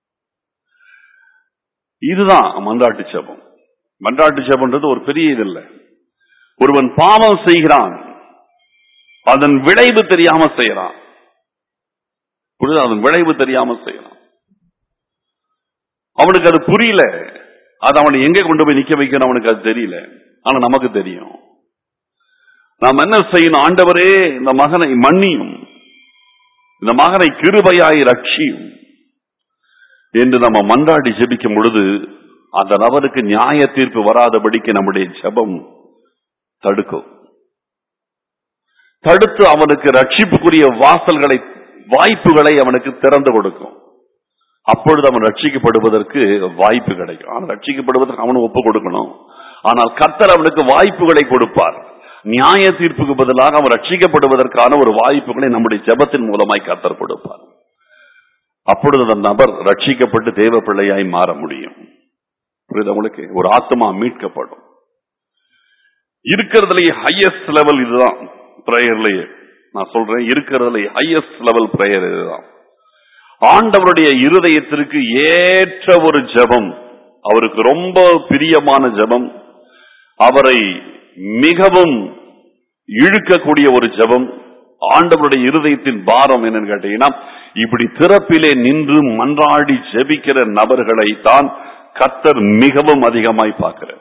இதுதான் மன்றாட்டு ஜெபம் மன்றாட்டு ஜெபம்ன்றது ஒரு பெரிய இது இல்ல ஒருவன் பாவம் செய்கிறான் அதன் விளைவு தெரியாம செய்யறான் புரியுதா? அதன் விளைவு தெரியாம செய்யறான் அவனுக்கு அது புரியல அது அவனை எங்க கொண்டு போய் நிக்க வைக்கணும் அவனுக்கு அது தெரியல ஆனா நமக்கு தெரியும் நாம் என்ன செய்யணும் ஆண்டவரே இந்த மகனை மன்னியும் இந்த மகனை கிருபையாய் ரட்சியும் என்று நம்ம மன்றாடி ஜெபிக்கும் பொழுது அந்த நபருக்கு நியாய தீர்ப்பு வராதபடிக்கு நம்முடைய ஜெபம் தடுக்கும் தடுத்து அவனுக்கு ரட்சிப்புக்குரிய வாசல்களை வாய்ப்புகளை அவனுக்கு திறந்து கொடுக்கும் அப்பொழுது அவன் ரட்சிக்கப்படுவதற்கு வாய்ப்பு கிடைக்கும் ஆனால் ரட்சிக்கப்படுவதற்கு அவன் ஒப்பு கொடுக்கணும் ஆனால் கர்த்தர் அவனுக்கு வாய்ப்புகளை கொடுப்பார் நியாய தீர்ப்புக்கு பதிலாக அவன் ரட்சிக்கப்படுவதற்கான ஒரு வாய்ப்புகளை நம்முடைய ஜெபத்தின் மூலமாய் கர்த்தர் கொடுப்பார் அப்பொழுது அந்த நபர் ரட்சிக்கப்பட்டு தேவ பிள்ளையாய் மாற முடியும் புரியுது உங்களுக்கு ஒரு ஆத்மா மீட்கப்படும் இருக்கிறதுலயே ஹையஸ்ட் லெவல் இதுதான் பிரேயர்லயே நான் சொல்றேன் இருக்கிறதுலயே ஹையஸ்ட் லெவல் பிரேயர் இதுதான் ஆண்டவருடைய இருதயத்திற்கு ஏற்ற ஒரு ஜெபம் அவருக்கு ரொம்ப பிரியமான ஜெபம் அவரை மிகவும் இழுக்கக்கூடிய ஒரு ஜெபம் ஆண்டவருடைய இருதயத்தின் பாரம் என்னன்னு கேட்டீங்கன்னா இப்படி திறப்பிலே நின்று மன்றாடி ஜெபிக்கிற நபர்களை தான் கர்த்தர் மிகவும் அதிகமாய் பார்க்கிறார்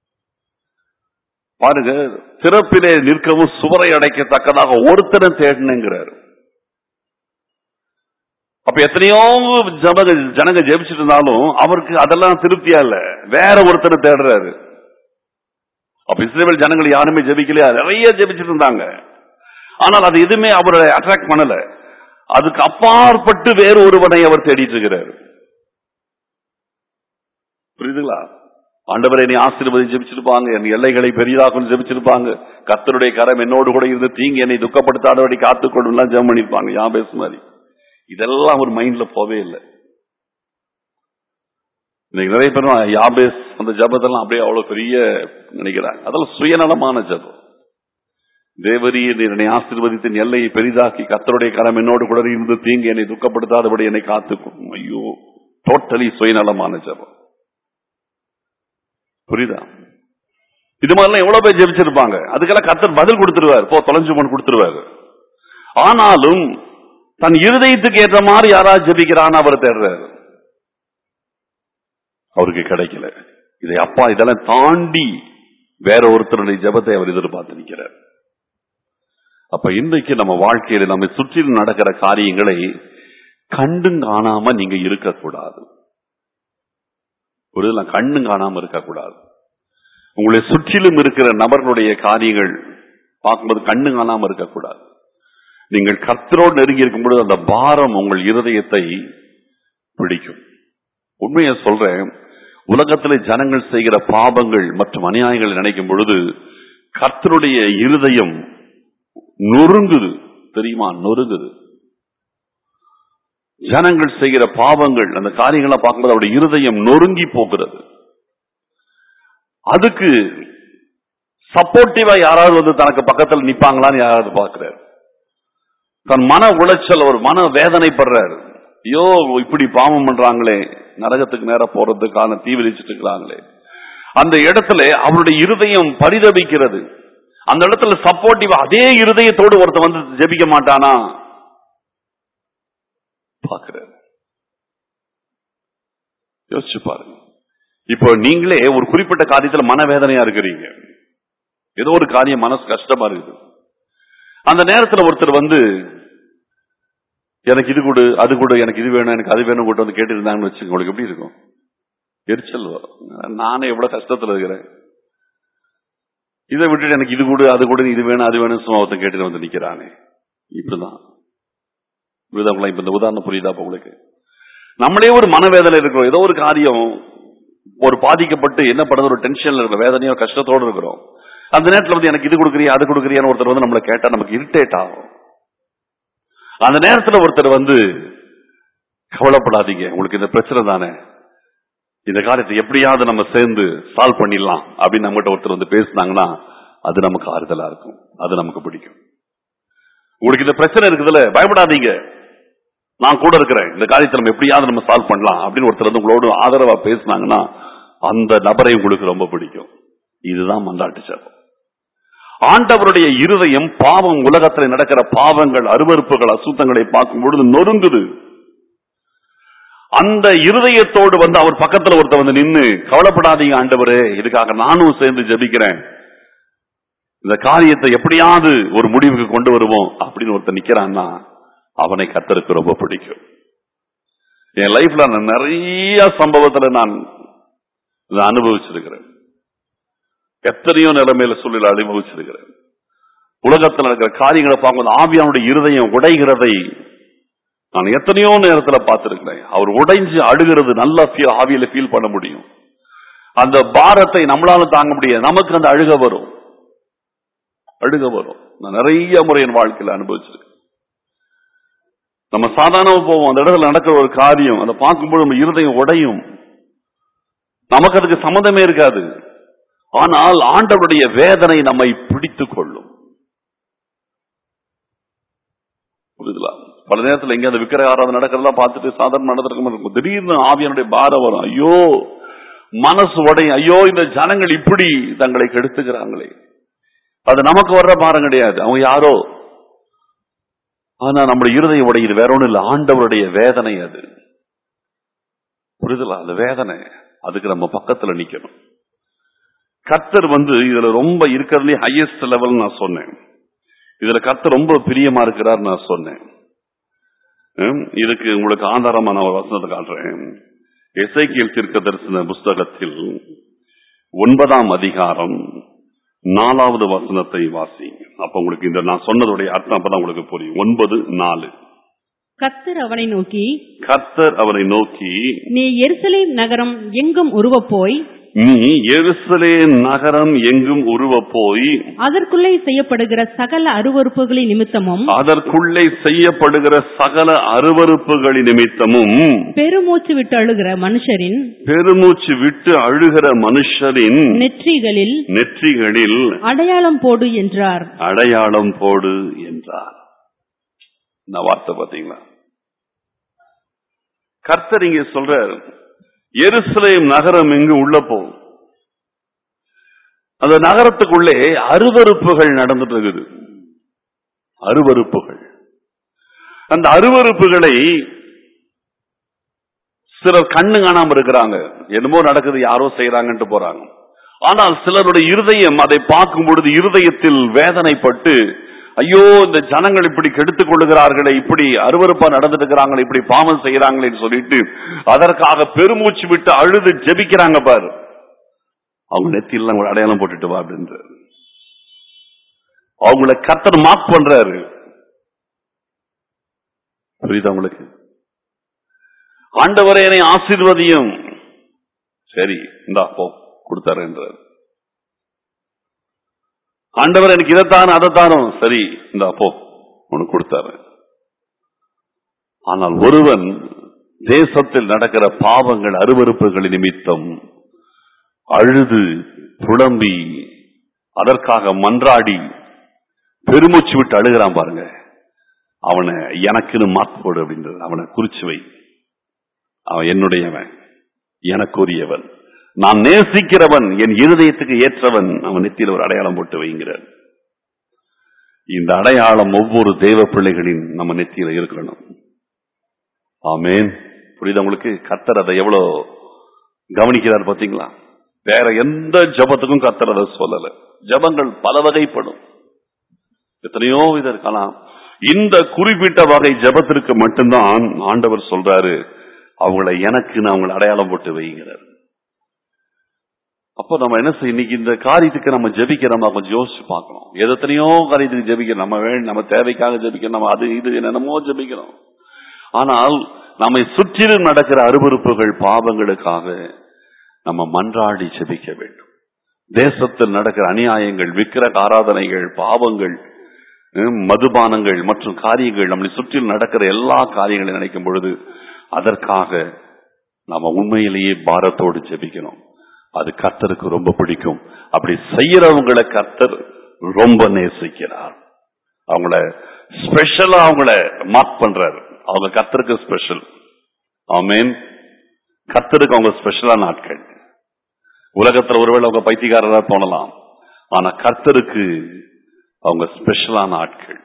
பாருங்க திறப்பிலே நிற்கவும் சுவரை அடைக்கத்தக்கதாக ஒருத்தனை தேடினுங்கிறார் அப்ப எத்தனையோ ஜப ஜனங்க ஜெபிச்சிட்டு இருந்தாலும் அவருக்கு அதெல்லாம் திருப்தியா இல்ல வேற ஒருத்தனை தேடுறாரு அப்ப இஸ்ரேல் ஜனங்கள் யாருமே ஜெபிக்கலையா நிறைய ஜெபிச்சிட்டு இருந்தாங்க ஆனால் அது எதுவுமே அவரை அட்ராக்ட் பண்ணல அதுக்கு அப்பாற்பட்டு வேறு ஒருவனை அவர் தேடிட்டு இருக்கிறார் புரியுதுங்களா ஆண்டவரை நீ ஆசீர்வதி ஜெபிச்சிருப்பாங்க என் எல்லைகளை பெரிதாக்கும் ஜெபிச்சிருப்பாங்க கர்த்தருடைய கரம் என்னோடு கூட இருந்து தீங்கு என்னை துக்கப்படுத்தாதபடி காத்துக்கொள்ளுலாம் ஜெபம் பண்ணிருப்பாங்க யாபேஸ் மாதிரி இதெல்லாம் ஒரு மைண்ட்ல போவே இல்லை இன்னைக்கு நிறைய பேர் யாபேஸ் அந்த ஜபத்தெல்லாம் அப்படியே அவ்வளவு பெரிய நினைக்கிறாங்க அதெல்லாம் சுயநலமான ஜபம் தேவரியே நீர் என்னை ஆசீர்வதித்தின் எல்லையை பெரிதாக்கி கர்த்தருடைய கரம் என்னோடு கூட இருந்து தீங்கு என்னை துக்கப்படுத்தாதபடி என்னை காத்துக்கும் ஐயோ டோட்டலி சுயநலமான ஜபம் புரியுதா இது மாதிரிலாம் எவ்வளவு பேர் ஜெபிச்சிருப்பாங்க அதுக்கெல்லாம் கர்த்தர் பதில் கொடுத்துருவார் போ தொலைஞ்சு போன்னு கொடுத்துருவாரு ஆனாலும் தன் இருதயத்துக்கு ஏற்ற மாதிரி யாராவது ஜெபிக்கிறான்னு அவர் தேடுறாரு அவருக்கு கிடைக்கல இதை அப்பா இதெல்லாம் தாண்டி வேற ஒருத்தருடைய ஜெபத்தை அவர் எதிர்பார்த்து நிற்கிறார் அப்ப இன்றைக்கு நம்ம வாழ்க்கையில நம்ம சுற்றிலும் நடக்கிற காரியங்களை கண்டும் காணாம நீங்க இருக்கக்கூடாது புரியுதுல கண்ணும் காணாம இருக்கக்கூடாது உங்களை சுற்றிலும் இருக்கிற நபர்களுடைய காரியங்கள் பார்க்கும்போது கண்ணு காணாம இருக்கக்கூடாது நீங்கள் கர்த்தரோடு நெருங்கி இருக்கும் பொழுது அந்த பாரம் உங்கள் இருதயத்தை பிடிக்கும் உண்மையை சொல்றேன் உலகத்திலே ஜனங்கள் செய்கிற பாவங்கள் மற்றும் அநியாயங்களை நினைக்கும் பொழுது கர்த்தருடைய இருதயம் நொறுங்குது தெரியுமா நொறுங்குது ஜனங்கள் செய்கிற பாவங்கள் அந்த காரியங்களை பார்க்கும்போது அவருடைய இருதயம் நொறுங்கி போகிறது அதுக்கு சப்போர்ட்டிவா யாராவது வந்து தனக்கு பக்கத்தில் நிப்பாங்களான்னு யாராவது பார்க்கிறார் தன் மன உளைச்சல் ஒரு மன வேதனைப்படுறாரு ஐயோ இப்படி பாவம் பண்றாங்களே நரகத்துக்கு நேர போறதுக்கான தீ விரிச்சிட்டு இருக்கிறாங்களே அந்த இடத்துல அவருடைய இருதயம் பரிதபிக்கிறது அந்த இடத்துல சப்போர்ட்டிவ் அதே இருதயத்தோடு ஒருத்தன் வந்து ஜெபிக்க மாட்டானா பாக்குறாரு யோசிச்சு பாருங்க இப்போ நீங்களே ஒரு குறிப்பிட்ட காரியத்துல மனவேதனையா இருக்கிறீங்க ஏதோ ஒரு காரியம் மனசு கஷ்டமா இருக்குது அந்த நேரத்துல ஒருத்தர் வந்து எனக்கு இது கொடு அது கொடு எனக்கு இது வேணும் எனக்கு அது வேணும் கொண்டு வந்து கேட்டு இருந்தாங்கன்னு வச்சுக்கோங்க உங்களுக்கு எப்படி இருக்கும் எரிச்சல் வரும் நானே எவ்வளவு கஷ்டத்துல இருக்கிறேன் இதை விட்டுட்டு எனக்கு இது கொடு அது கொடு இது வேணும் அது வேணும் சும்மா ஒருத்தன் கேட்டு வந்து நிக்கிறானே இப்படிதான் புரியுதாங்களா இப்ப இந்த உதாரணம் புரியுதா இப்ப உங்களுக்கு நம்மளே ஒரு மனவேதனை இருக்கிறோம் ஏதோ ஒரு காரியம் ஒரு பாதிக்கப்பட்டு என்ன பண்றது ஒரு டென்ஷன்ல இருக்கிற வேதனையோ கஷ்டத்தோடு இருக்கிறோம் அந்த நேரத்துல வந்து எனக்கு இது கொடுக்குறியா அது கொடுக்குறியான்னு ஒருத்தர் வந்து நம்மளை கேட்டா நமக்கு இரிட்டேட் ஆகும் அந்த நேரத்துல ஒருத்தர் வந்து கவலைப்படாதீங்க உங்களுக்கு இந்த பிரச்சனை தானே இந்த காரியத்தை எப்படியாவது நம்ம சேர்ந்து சால்வ் பண்ணிடலாம் அப்படின்னு நம்மகிட்ட ஒருத்தர் வந்து பேசினாங்கன்னா அது நமக்கு ஆறுதலா இருக்கும் அது நமக்கு பிடிக்கும் உங்களுக்கு இந்த பிரச்சனை இருக்குதுல்ல பயப்படாதீங்க நான் கூட இருக்கிறேன் இந்த காரியத்தை நம்ம எப்படியாவது நம்ம சால்வ் பண்ணலாம் அப்படின்னு ஒருத்தர் வந்து உங்களோட ஆதரவா பேசினாங்கன்னா அந்த நபரை உங்களுக்கு ரொம்ப பிடிக்கும் இதுதான் மந்தாட்டு சேபம் ஆண்டவருடைய இருதயம் பாவம் உலகத்தில் நடக்கிற பாவங்கள் அருவறுப்புகள் அசுத்தங்களை பார்க்கும் பொழுது நொறுங்குது அந்த இருதயத்தோடு வந்து அவர் பக்கத்துல ஒருத்தர் வந்து நின்னு கவலைப்படாதீங்க ஆண்டவரே இதுக்காக நானும் சேர்ந்து ஜெபிக்கிறேன் இந்த காரியத்தை எப்படியாவது ஒரு முடிவுக்கு கொண்டு வருவோம் அப்படின்னு ஒருத்தர் நிக்கிறான்னா அவனை கத்தருக்கு ரொம்ப பிடிக்கும் என் லைஃப்ல நான் நிறைய சம்பவத்துல நான் இதை அனுபவிச்சிருக்கிறேன் எத்தனையோ நிலைமையில சூழ்நிலை அனுபவிச்சிருக்கிறேன் உலகத்தில் நடக்கிற காரியங்களை பார்க்கும்போது ஆவியானுடைய இருதயம் உடைகிறதை நான் எத்தனையோ நேரத்துல பார்த்திருக்கிறேன் அவர் உடைஞ்சு அழுகிறது நல்லா feel- ஆவியில ஃபீல் பண்ண முடியும் அந்த பாரத்தை நம்மளால தாங்க முடியாது நமக்கு அந்த அழுக வரும் அழுக வரும் நான் நிறைய முறை என் வாழ்க்கையில அனுபவிச்சிருக்கேன் நம்ம சாதாரணமா போவோம் அந்த இடத்துல நடக்கிற ஒரு காரியம் அதை பார்க்கும்போது நம்ம இருதயம் உடையும் நமக்கு அதுக்கு சம்மந்தமே இருக்காது ஆனால் ஆண்டவருடைய வேதனை நம்மை பிடித்துக் கொள்ளும் புரியுதுங்களா பல நேரத்துல எங்க அந்த விக்கிர ஆராதனை நடக்கிறதெல்லாம் பார்த்துட்டு சாதாரண நடந்திருக்க இருக்கும் திடீர்னு ஆவியனுடைய பாரம் வரும் ஐயோ மனசு உடையும் ஐயோ இந்த ஜனங்கள் இப்படி தங்களை கெடுத்துக்கிறாங்களே அது நமக்கு வர்ற பாரம் கிடையாது அவங்க யாரோ ஆனா நம்முடைய இருதயம் உடையுது வேற ஒண்ணும் இல்ல ஆண்டவருடைய வேதனை அது புரியுதுல அந்த வேதனை அதுக்கு நம்ம பக்கத்துல நிக்கணும் கர்த்தர் வந்து இதுல ரொம்ப இருக்கிறதுலே ஹையஸ்ட் லெவல் நான் சொன்னேன் இதுல கர்த்தர் ரொம்ப பிரியமா இருக்கிறார் நான் சொன்னேன் ஹம், இதுக்கு உங்களுக்கு ஆதாரமா நான் ஒரு வசனத்தை காட்டுறேன் எசைக்கியல் தீர்க்க தரிசன புஸ்தகத்தில் ஒன்பதாம் அதிகாரம் நாலாவது வசனத்தை வாசி அப்ப உங்களுக்கு இந்த நான் சொன்னதுடைய அர்த்தம் அப்பதான் உங்களுக்கு புரியும் ஒன்பது நாலு கத்தர் அவனை நோக்கி கர்த்தர் அவனை நோக்கி நீ எருசலேம் நகரம் எங்கும் உருவப் போய் நீ எருசலேம் நகரம் எங்கும் உருவ போய் அதற்குள்ளே செய்யப்படுகிற சகல அருவருப்புகளின் நிமித்தமும் அதற்குள்ளே செய்யப்படுகிற சகல அருவருப்புகளின் நிமித்தமும் பெருமூச்சு விட்டு அழுகிற மனுஷரின் பெருமூச்சு விட்டு அழுகிற மனுஷரின் நெற்றிகளில் நெற்றிகளில் அடையாளம் போடு என்றார் அடையாளம் போடு என்றார் இந்த வார்த்தை பாத்தீங்களா கர்த்தர் இங்கே சொல்றார் எருசலேம் நகரம் இங்கு உள்ள போகும் அந்த நகரத்துக்குள்ளே அருவருப்புகள் நடந்துட்டு இருக்குது அருவருப்புகள் அந்த அருவருப்புகளை சிலர் கண்ணு காணாம இருக்கிறாங்க என்னமோ நடக்குது யாரோ செய்யறாங்கன்ட்டு போறாங்க ஆனால் சிலருடைய இருதயம் அதை பார்க்கும் பொழுது இருதயத்தில் வேதனைப்பட்டு ஐயோ இந்த ஜனங்கள் இப்படி கெடுத்துக் கொள்ளுகிறார்களே இப்படி அருவருப்பா நடந்துட்டு இருக்கிறாங்களே இப்படி பாவம் செய்யறாங்களேன்னு சொல்லிட்டு அதற்காக பெருமூச்சு விட்டு அழுது ஜெபிக்கிறாங்க பாரு அவங்க நெத்தியில் அவங்க அடையாளம் போட்டுட்டு வா அப்படின்றாரு அவங்கள கத்தர் மார்க் பண்றாரு புரியுதா உங்களுக்கு ஆண்டவரே என்னை ஆசீர்வதியும் சரி இந்தா போ கொடுத்தாரு என்றார் ஆண்டவர் எனக்கு இதைத்தான் அதைத்தானும் சரி இந்தா போ உனக்கு கொடுத்தாரு ஆனால் ஒருவன் தேசத்தில் நடக்கிற பாவங்கள் அருவருப்புகள் நிமித்தம் அழுது புலம்பி அதற்காக மன்றாடி பெருமூச்சு விட்டு அழுகிறான் பாருங்க அவனை எனக்குன்னு மார்க் போடு அப்படின்றது அவனை குறிச்சு வை அவன் என்னுடையவன் எனக்குரியவன் நான் நேசிக்கிறவன் என் இருதயத்துக்கு ஏற்றவன் அவன் நெத்தியில் ஒரு அடையாளம் போட்டு வைங்கிறார் இந்த அடையாளம் ஒவ்வொரு தேவ பிள்ளைகளின் நம்ம நெத்தியில இருக்கணும் ஆமேன் புரியுது உங்களுக்கு கத்தர் அதை எவ்வளவு கவனிக்கிறார் பாத்தீங்களா வேற எந்த ஜபத்துக்கும் கத்தர் அதை சொல்லல ஜபங்கள் பல வகைப்படும் எத்தனையோ இது இருக்கலாம் இந்த குறிப்பிட்ட வகை ஜபத்திற்கு மட்டும்தான் ஆண்டவர் சொல்றாரு அவங்கள எனக்கு நான் அவங்களை அடையாளம் போட்டு வைங்கிறார் அப்போ நம்ம என்ன செய்ய இன்னைக்கு இந்த காரியத்துக்கு நம்ம ஜெபிக்கிறோம் நம்ம கொஞ்சம் யோசிச்சு பார்க்கணும் எது எத்தனையோ காரியத்துக்கு ஜெபிக்கிறோம் நம்ம வே நம்ம தேவைக்காக ஜெபிக்கிறோம் நம்ம அது இது என்னென்னமோ ஜெபிக்கிறோம் ஆனால் நம்மை சுற்றிலும் நடக்கிற அருவருப்புகள் பாவங்களுக்காக நம்ம மன்றாடி ஜெபிக்க வேண்டும் தேசத்தில் நடக்கிற அநியாயங்கள் விக்கிரக ஆராதனைகள் பாவங்கள் ஹம், மதுபானங்கள் மற்றும் காரியங்கள் நம்மளை சுற்றிலும் நடக்கிற எல்லா காரியங்களையும் நினைக்கும் பொழுது அதற்காக நாம உண்மையிலேயே பாரத்தோடு ஜெபிக்கணும் அது கர்த்தருக்கு ரொம்ப பிடிக்கும் அப்படி செய்யறவங்களை கர்த்தர் ரொம்ப நேசிக்கிறார் அவங்கள ஸ்பெஷலா அவங்கள மார்க் பண்றாரு அவங்க கர்த்தருக்கு ஸ்பெஷல் ஆமேன் கர்த்தருக்கு அவங்க ஸ்பெஷலான ஆட்கள் உலகத்துல ஒருவேளை அவங்க பைத்தியக்காரரா தோணலாம் ஆனா கர்த்தருக்கு அவங்க ஸ்பெஷலான ஆட்கள்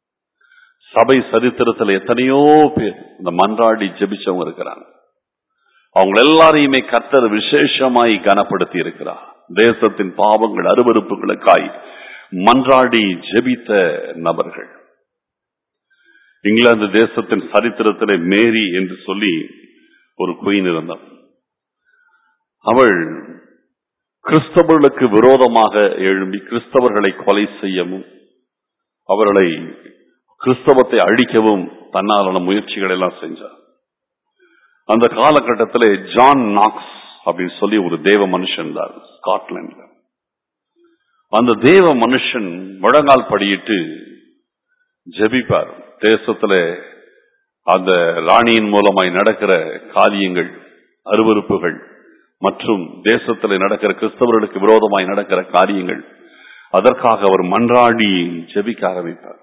சபை சரித்திரத்துல எத்தனையோ பேர் இந்த மன்றாடி ஜெபிச்சவங்க இருக்கிறாங்க அவங்க எல்லாரையுமே கர்த்தர் விசேஷமாய் கனப்படுத்தி இருக்கிறார் தேசத்தின் பாவங்கள் அருவருப்புகளுக்காய் மன்றாடி ஜெபித்த நபர்கள் இங்கிலாந்து தேசத்தின் சரித்திரத்திலே மேரி என்று சொல்லி ஒரு குயின் இருந்தார் அவள் கிறிஸ்தவர்களுக்கு விரோதமாக எழும்பி கிறிஸ்தவர்களை கொலை செய்யவும் அவர்களை கிறிஸ்தவத்தை அழிக்கவும் தன்னாலான முயற்சிகள் எல்லாம் செஞ்சார் அந்த காலகட்டத்திலே ஜான் நாக்ஸ் அப்படின்னு சொல்லி ஒரு தேவ மனுஷன் இருந்தார் ஸ்காட்லாண்ட்ல அந்த தேவ மனுஷன் முழங்கால் படியிட்டு ஜெபிப்பார் தேசத்துல அந்த ராணியின் மூலமாய் நடக்கிற காரியங்கள் அருவருப்புகள் மற்றும் தேசத்தில் நடக்கிற கிறிஸ்தவர்களுக்கு விரோதமாய் நடக்கிற காரியங்கள் அதற்காக அவர் மன்றாடி ஜெபிக்க ஆரம்பித்தார்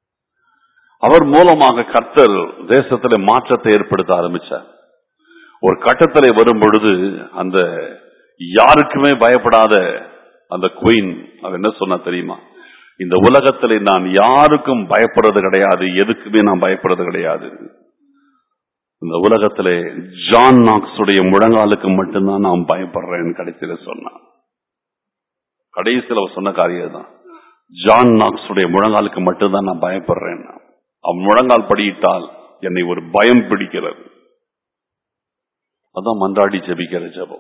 அவர் மூலமாக கர்த்தர் தேசத்துல மாற்றத்தை ஏற்படுத்த ஆரம்பிச்சார் ஒரு கட்டத்திலே வரும் பொழுது அந்த யாருக்குமே பயப்படாத அந்த குயின் அவர் என்ன சொன்னா தெரியுமா இந்த உலகத்திலே நான் யாருக்கும் பயப்படுறது கிடையாது எதுக்குமே நான் பயப்படுறது கிடையாது இந்த உலகத்திலே ஜான் நாக்ஸுடைய முழங்காலுக்கு மட்டும்தான் நான் பயப்படுறேன்னு கடைசியில சொன்னான் கடைசியில் அவர் சொன்ன காரியம் தான் ஜான் நாக்ஸுடைய முழங்காலுக்கு மட்டும்தான் நான் பயப்படுறேன் அவன் முழங்கால் படியிட்டால் என்னை ஒரு பயம் பிடிக்கிறது அதான் மன்றாடி ஜெபிக்கிற ஜெபம்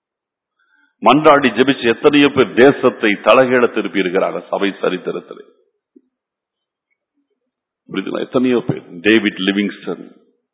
மன்றாடி ஜெபிச்சு எத்தனையோ பேர் தேசத்தை தலைகீழ திருப்பி இருக்கிறாங்க சபை சரித்திரத்தில் புரியுதுங்களா எத்தனையோ பேர் டேவிட் லிவிங்ஸ்டன்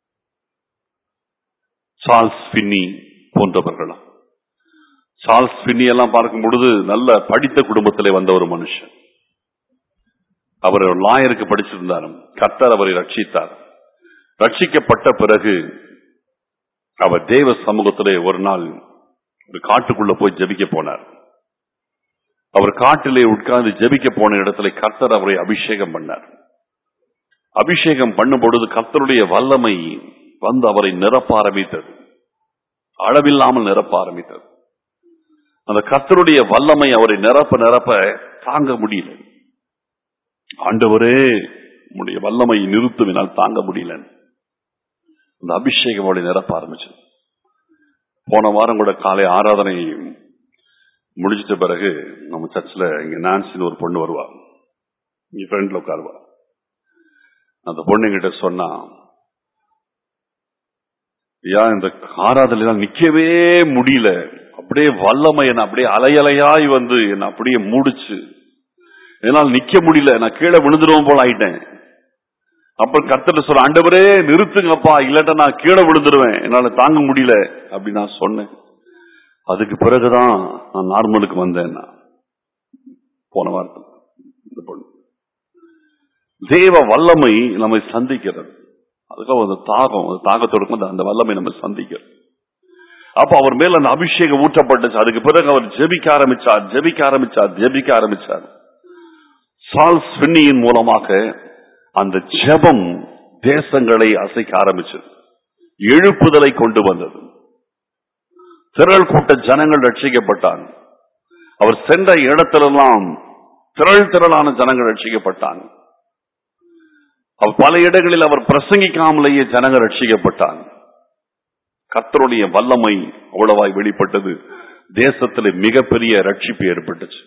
சார்ல்ஸ் பின்னி போன்றவர்களாம் சார்ல்ஸ் பின்னி எல்லாம் பார்க்கும் பொழுது நல்ல படித்த குடும்பத்திலே வந்த ஒரு மனுஷன் அவர் லாயருக்கு படிச்சிருந்தார் கர்த்தர் அவரை ரட்சித்தார் ரட்சிக்கப்பட்ட பிறகு அவர் தேவ சமூகத்திலே ஒரு நாள் ஒரு காட்டுக்குள்ள போய் ஜெபிக்க போனார் அவர் காட்டிலே உட்கார்ந்து ஜெபிக்க போன இடத்துல கர்த்தர் அவரை அபிஷேகம் பண்ணார் அபிஷேகம் பண்ணும் பொழுது கர்த்தருடைய வல்லமை வந்து அவரை நிரப்ப ஆரம்பித்தது அளவில்லாமல் நிரப்ப ஆரம்பித்தது அந்த கர்த்தருடைய வல்லமை அவரை நிரப்ப நிரப்ப தாங்க முடியல ஆண்டவரே உடைய வல்லமை நிறுத்துவினால் தாங்க முடியல அந்த அபிஷேகம் அவளை நிரப்ப ஆரம்பிச்சது போன வாரம் கூட காலை ஆராதனை முடிச்சிட்ட பிறகு நம்ம சர்ச்சில் இங்க நான்சின்னு ஒரு பொண்ணு வருவா இங்க ஃப்ரெண்ட்ல உட்காருவா அந்த பொண்ணுங்கிட்ட சொன்னா ஐயா இந்த ஆராதனைலாம் நிக்கவே முடியல அப்படியே வல்லமை என்ன அப்படியே அலையலையாய் வந்து என்ன அப்படியே மூடுச்சு என்னால் நிக்க முடியல நான் கீழே விழுந்துருவோம் போல ஆயிட்டேன் அப்ப கர்த்தர் சொல்ல ஆண்டவரே நிறுத்துங்கப்பா இல்லாட்ட நான் கீழே விழுந்துருவேன் என்னால தாங்க முடியல அப்படி நான் சொன்னேன் அதுக்கு பிறகுதான் நான் நார்மலுக்கு வந்தேன் நான். போன வாரத்தில் இந்த பொண்ணு தேவ வல்லமை நம்மை சந்திக்கிறது அதுக்காக அந்த தாகம் அந்த தாகத்தோடு இருக்கும்போது அந்த வல்லமை நம்ம சந்திக்கிறது அப்ப அவர் மேல அந்த அபிஷேகம் ஊற்றப்பட்டுச்சு அதுக்கு பிறகு அவர் ஜெபிக்க ஆரம்பிச்சார் ஜெபிக்க ஆரம்பிச்சார் ஜெபிக்க ஆரம்பிச்சார் சால்ஸ் பின்னியின் மூலமாக அந்த ஜெபம் தேசங்களை அசைக்க ஆரம்பிச்சது எழுப்புதலை கொண்டு வந்தது திரள் கூட்ட ஜனங்கள் ரட்சிக்கப்பட்டாங்க அவர் சென்ற இடத்திலெல்லாம் திரள் திரளான ஜனங்கள் ரட்சிக்கப்பட்டாங்க அவர் பல இடங்களில் அவர் பிரசங்கிக்காமலேயே ஜனங்கள் ரட்சிக்கப்பட்டாங்க கர்த்தருடைய வல்லமை அவ்வளவாய் வெளிப்பட்டது தேசத்திலே மிகப்பெரிய ரட்சிப்பு ஏற்பட்டுச்சு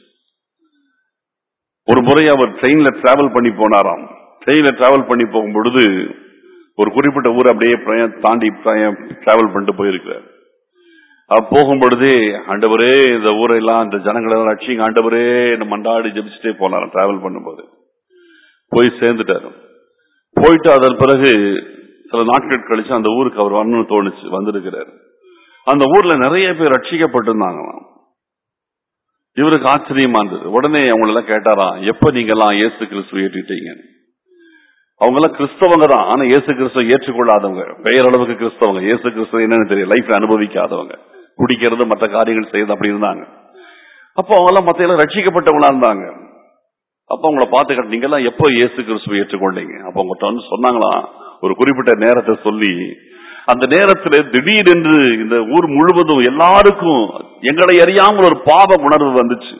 ஒரு முறை அவர் ட்ரெயின்ல டிராவல் பண்ணி போனாராம் ட்ரெயின்ல டிராவல் பண்ணி போகும் பொழுது ஒரு குறிப்பிட்ட ஊர் அப்படியே பிரயா- தாண்டி டிராவல் பண்ணிட்டு போயிருக்கிறார் அப்ப போகும் பொழுதே ஆண்டவரே இந்த ஊரெல்லாம் இந்த ஜனங்களை எல்லாம் ரட்சிங்க ஆண்டவரே இந்த மண்டாடி ஜெபிச்சுட்டே போனாராம் டிராவல் பண்ணும்போது போய் சேர்ந்துட்டாரு போயிட்டு அதன் பிறகு சில நாட்கள் கழிச்சு அந்த ஊருக்கு அவர் வரணும்னு தோணுச்சு வந்திருக்கிறாரு அந்த ஊர்ல நிறைய பேர் ரட்சிக்கப்பட்டிருந்தாங்களாம் இவருக்கு ஆச்சரியமா இருந்தது உடனே அவங்கள எல்லாம் கேட்டாராம் எப்ப நீங்க எல்லாம் இயேசு கிறிஸ்துவ ஏற்றிட்டீங்க அவங்க எல்லாம் கிறிஸ்தவங்க தான் ஆனா இயேசு கிறிஸ்துவ ஏற்றுக்கொள்ளாதவங்க பெயரளவுக்கு கிறிஸ்தவங்க இயேசு கிறிஸ்துவ என்னன்னு தெரியும் லைஃப்ல அனுபவிக்காதவங்க குடிக்கிறது மற்ற காரியங்கள் செய்யறது அப்படி இருந்தாங்க அப்போ அவங்க எல்லாம் மத்த எல்லாம் ரட்சிக்கப்பட்டவங்களா இருந்தாங்க அப்ப அவங்கள பார்த்து கேட்டு, நீங்க எல்லாம் எப்போ இயேசு கிறிஸ்துவை ஏற்றுக்கொண்டீங்க அப்ப அவங்ககிட்ட வந்து சொன்னாங்களாம் ஒரு குறிப்பிட்ட நேரத்தை சொல்லி அந்த நேரத்தில் திடீரென்று இந்த ஊர் முழுவதும் எல்லாருக்கும் எங்களை அறியாமல் ஒரு பாவ உணர்வு வந்துச்சு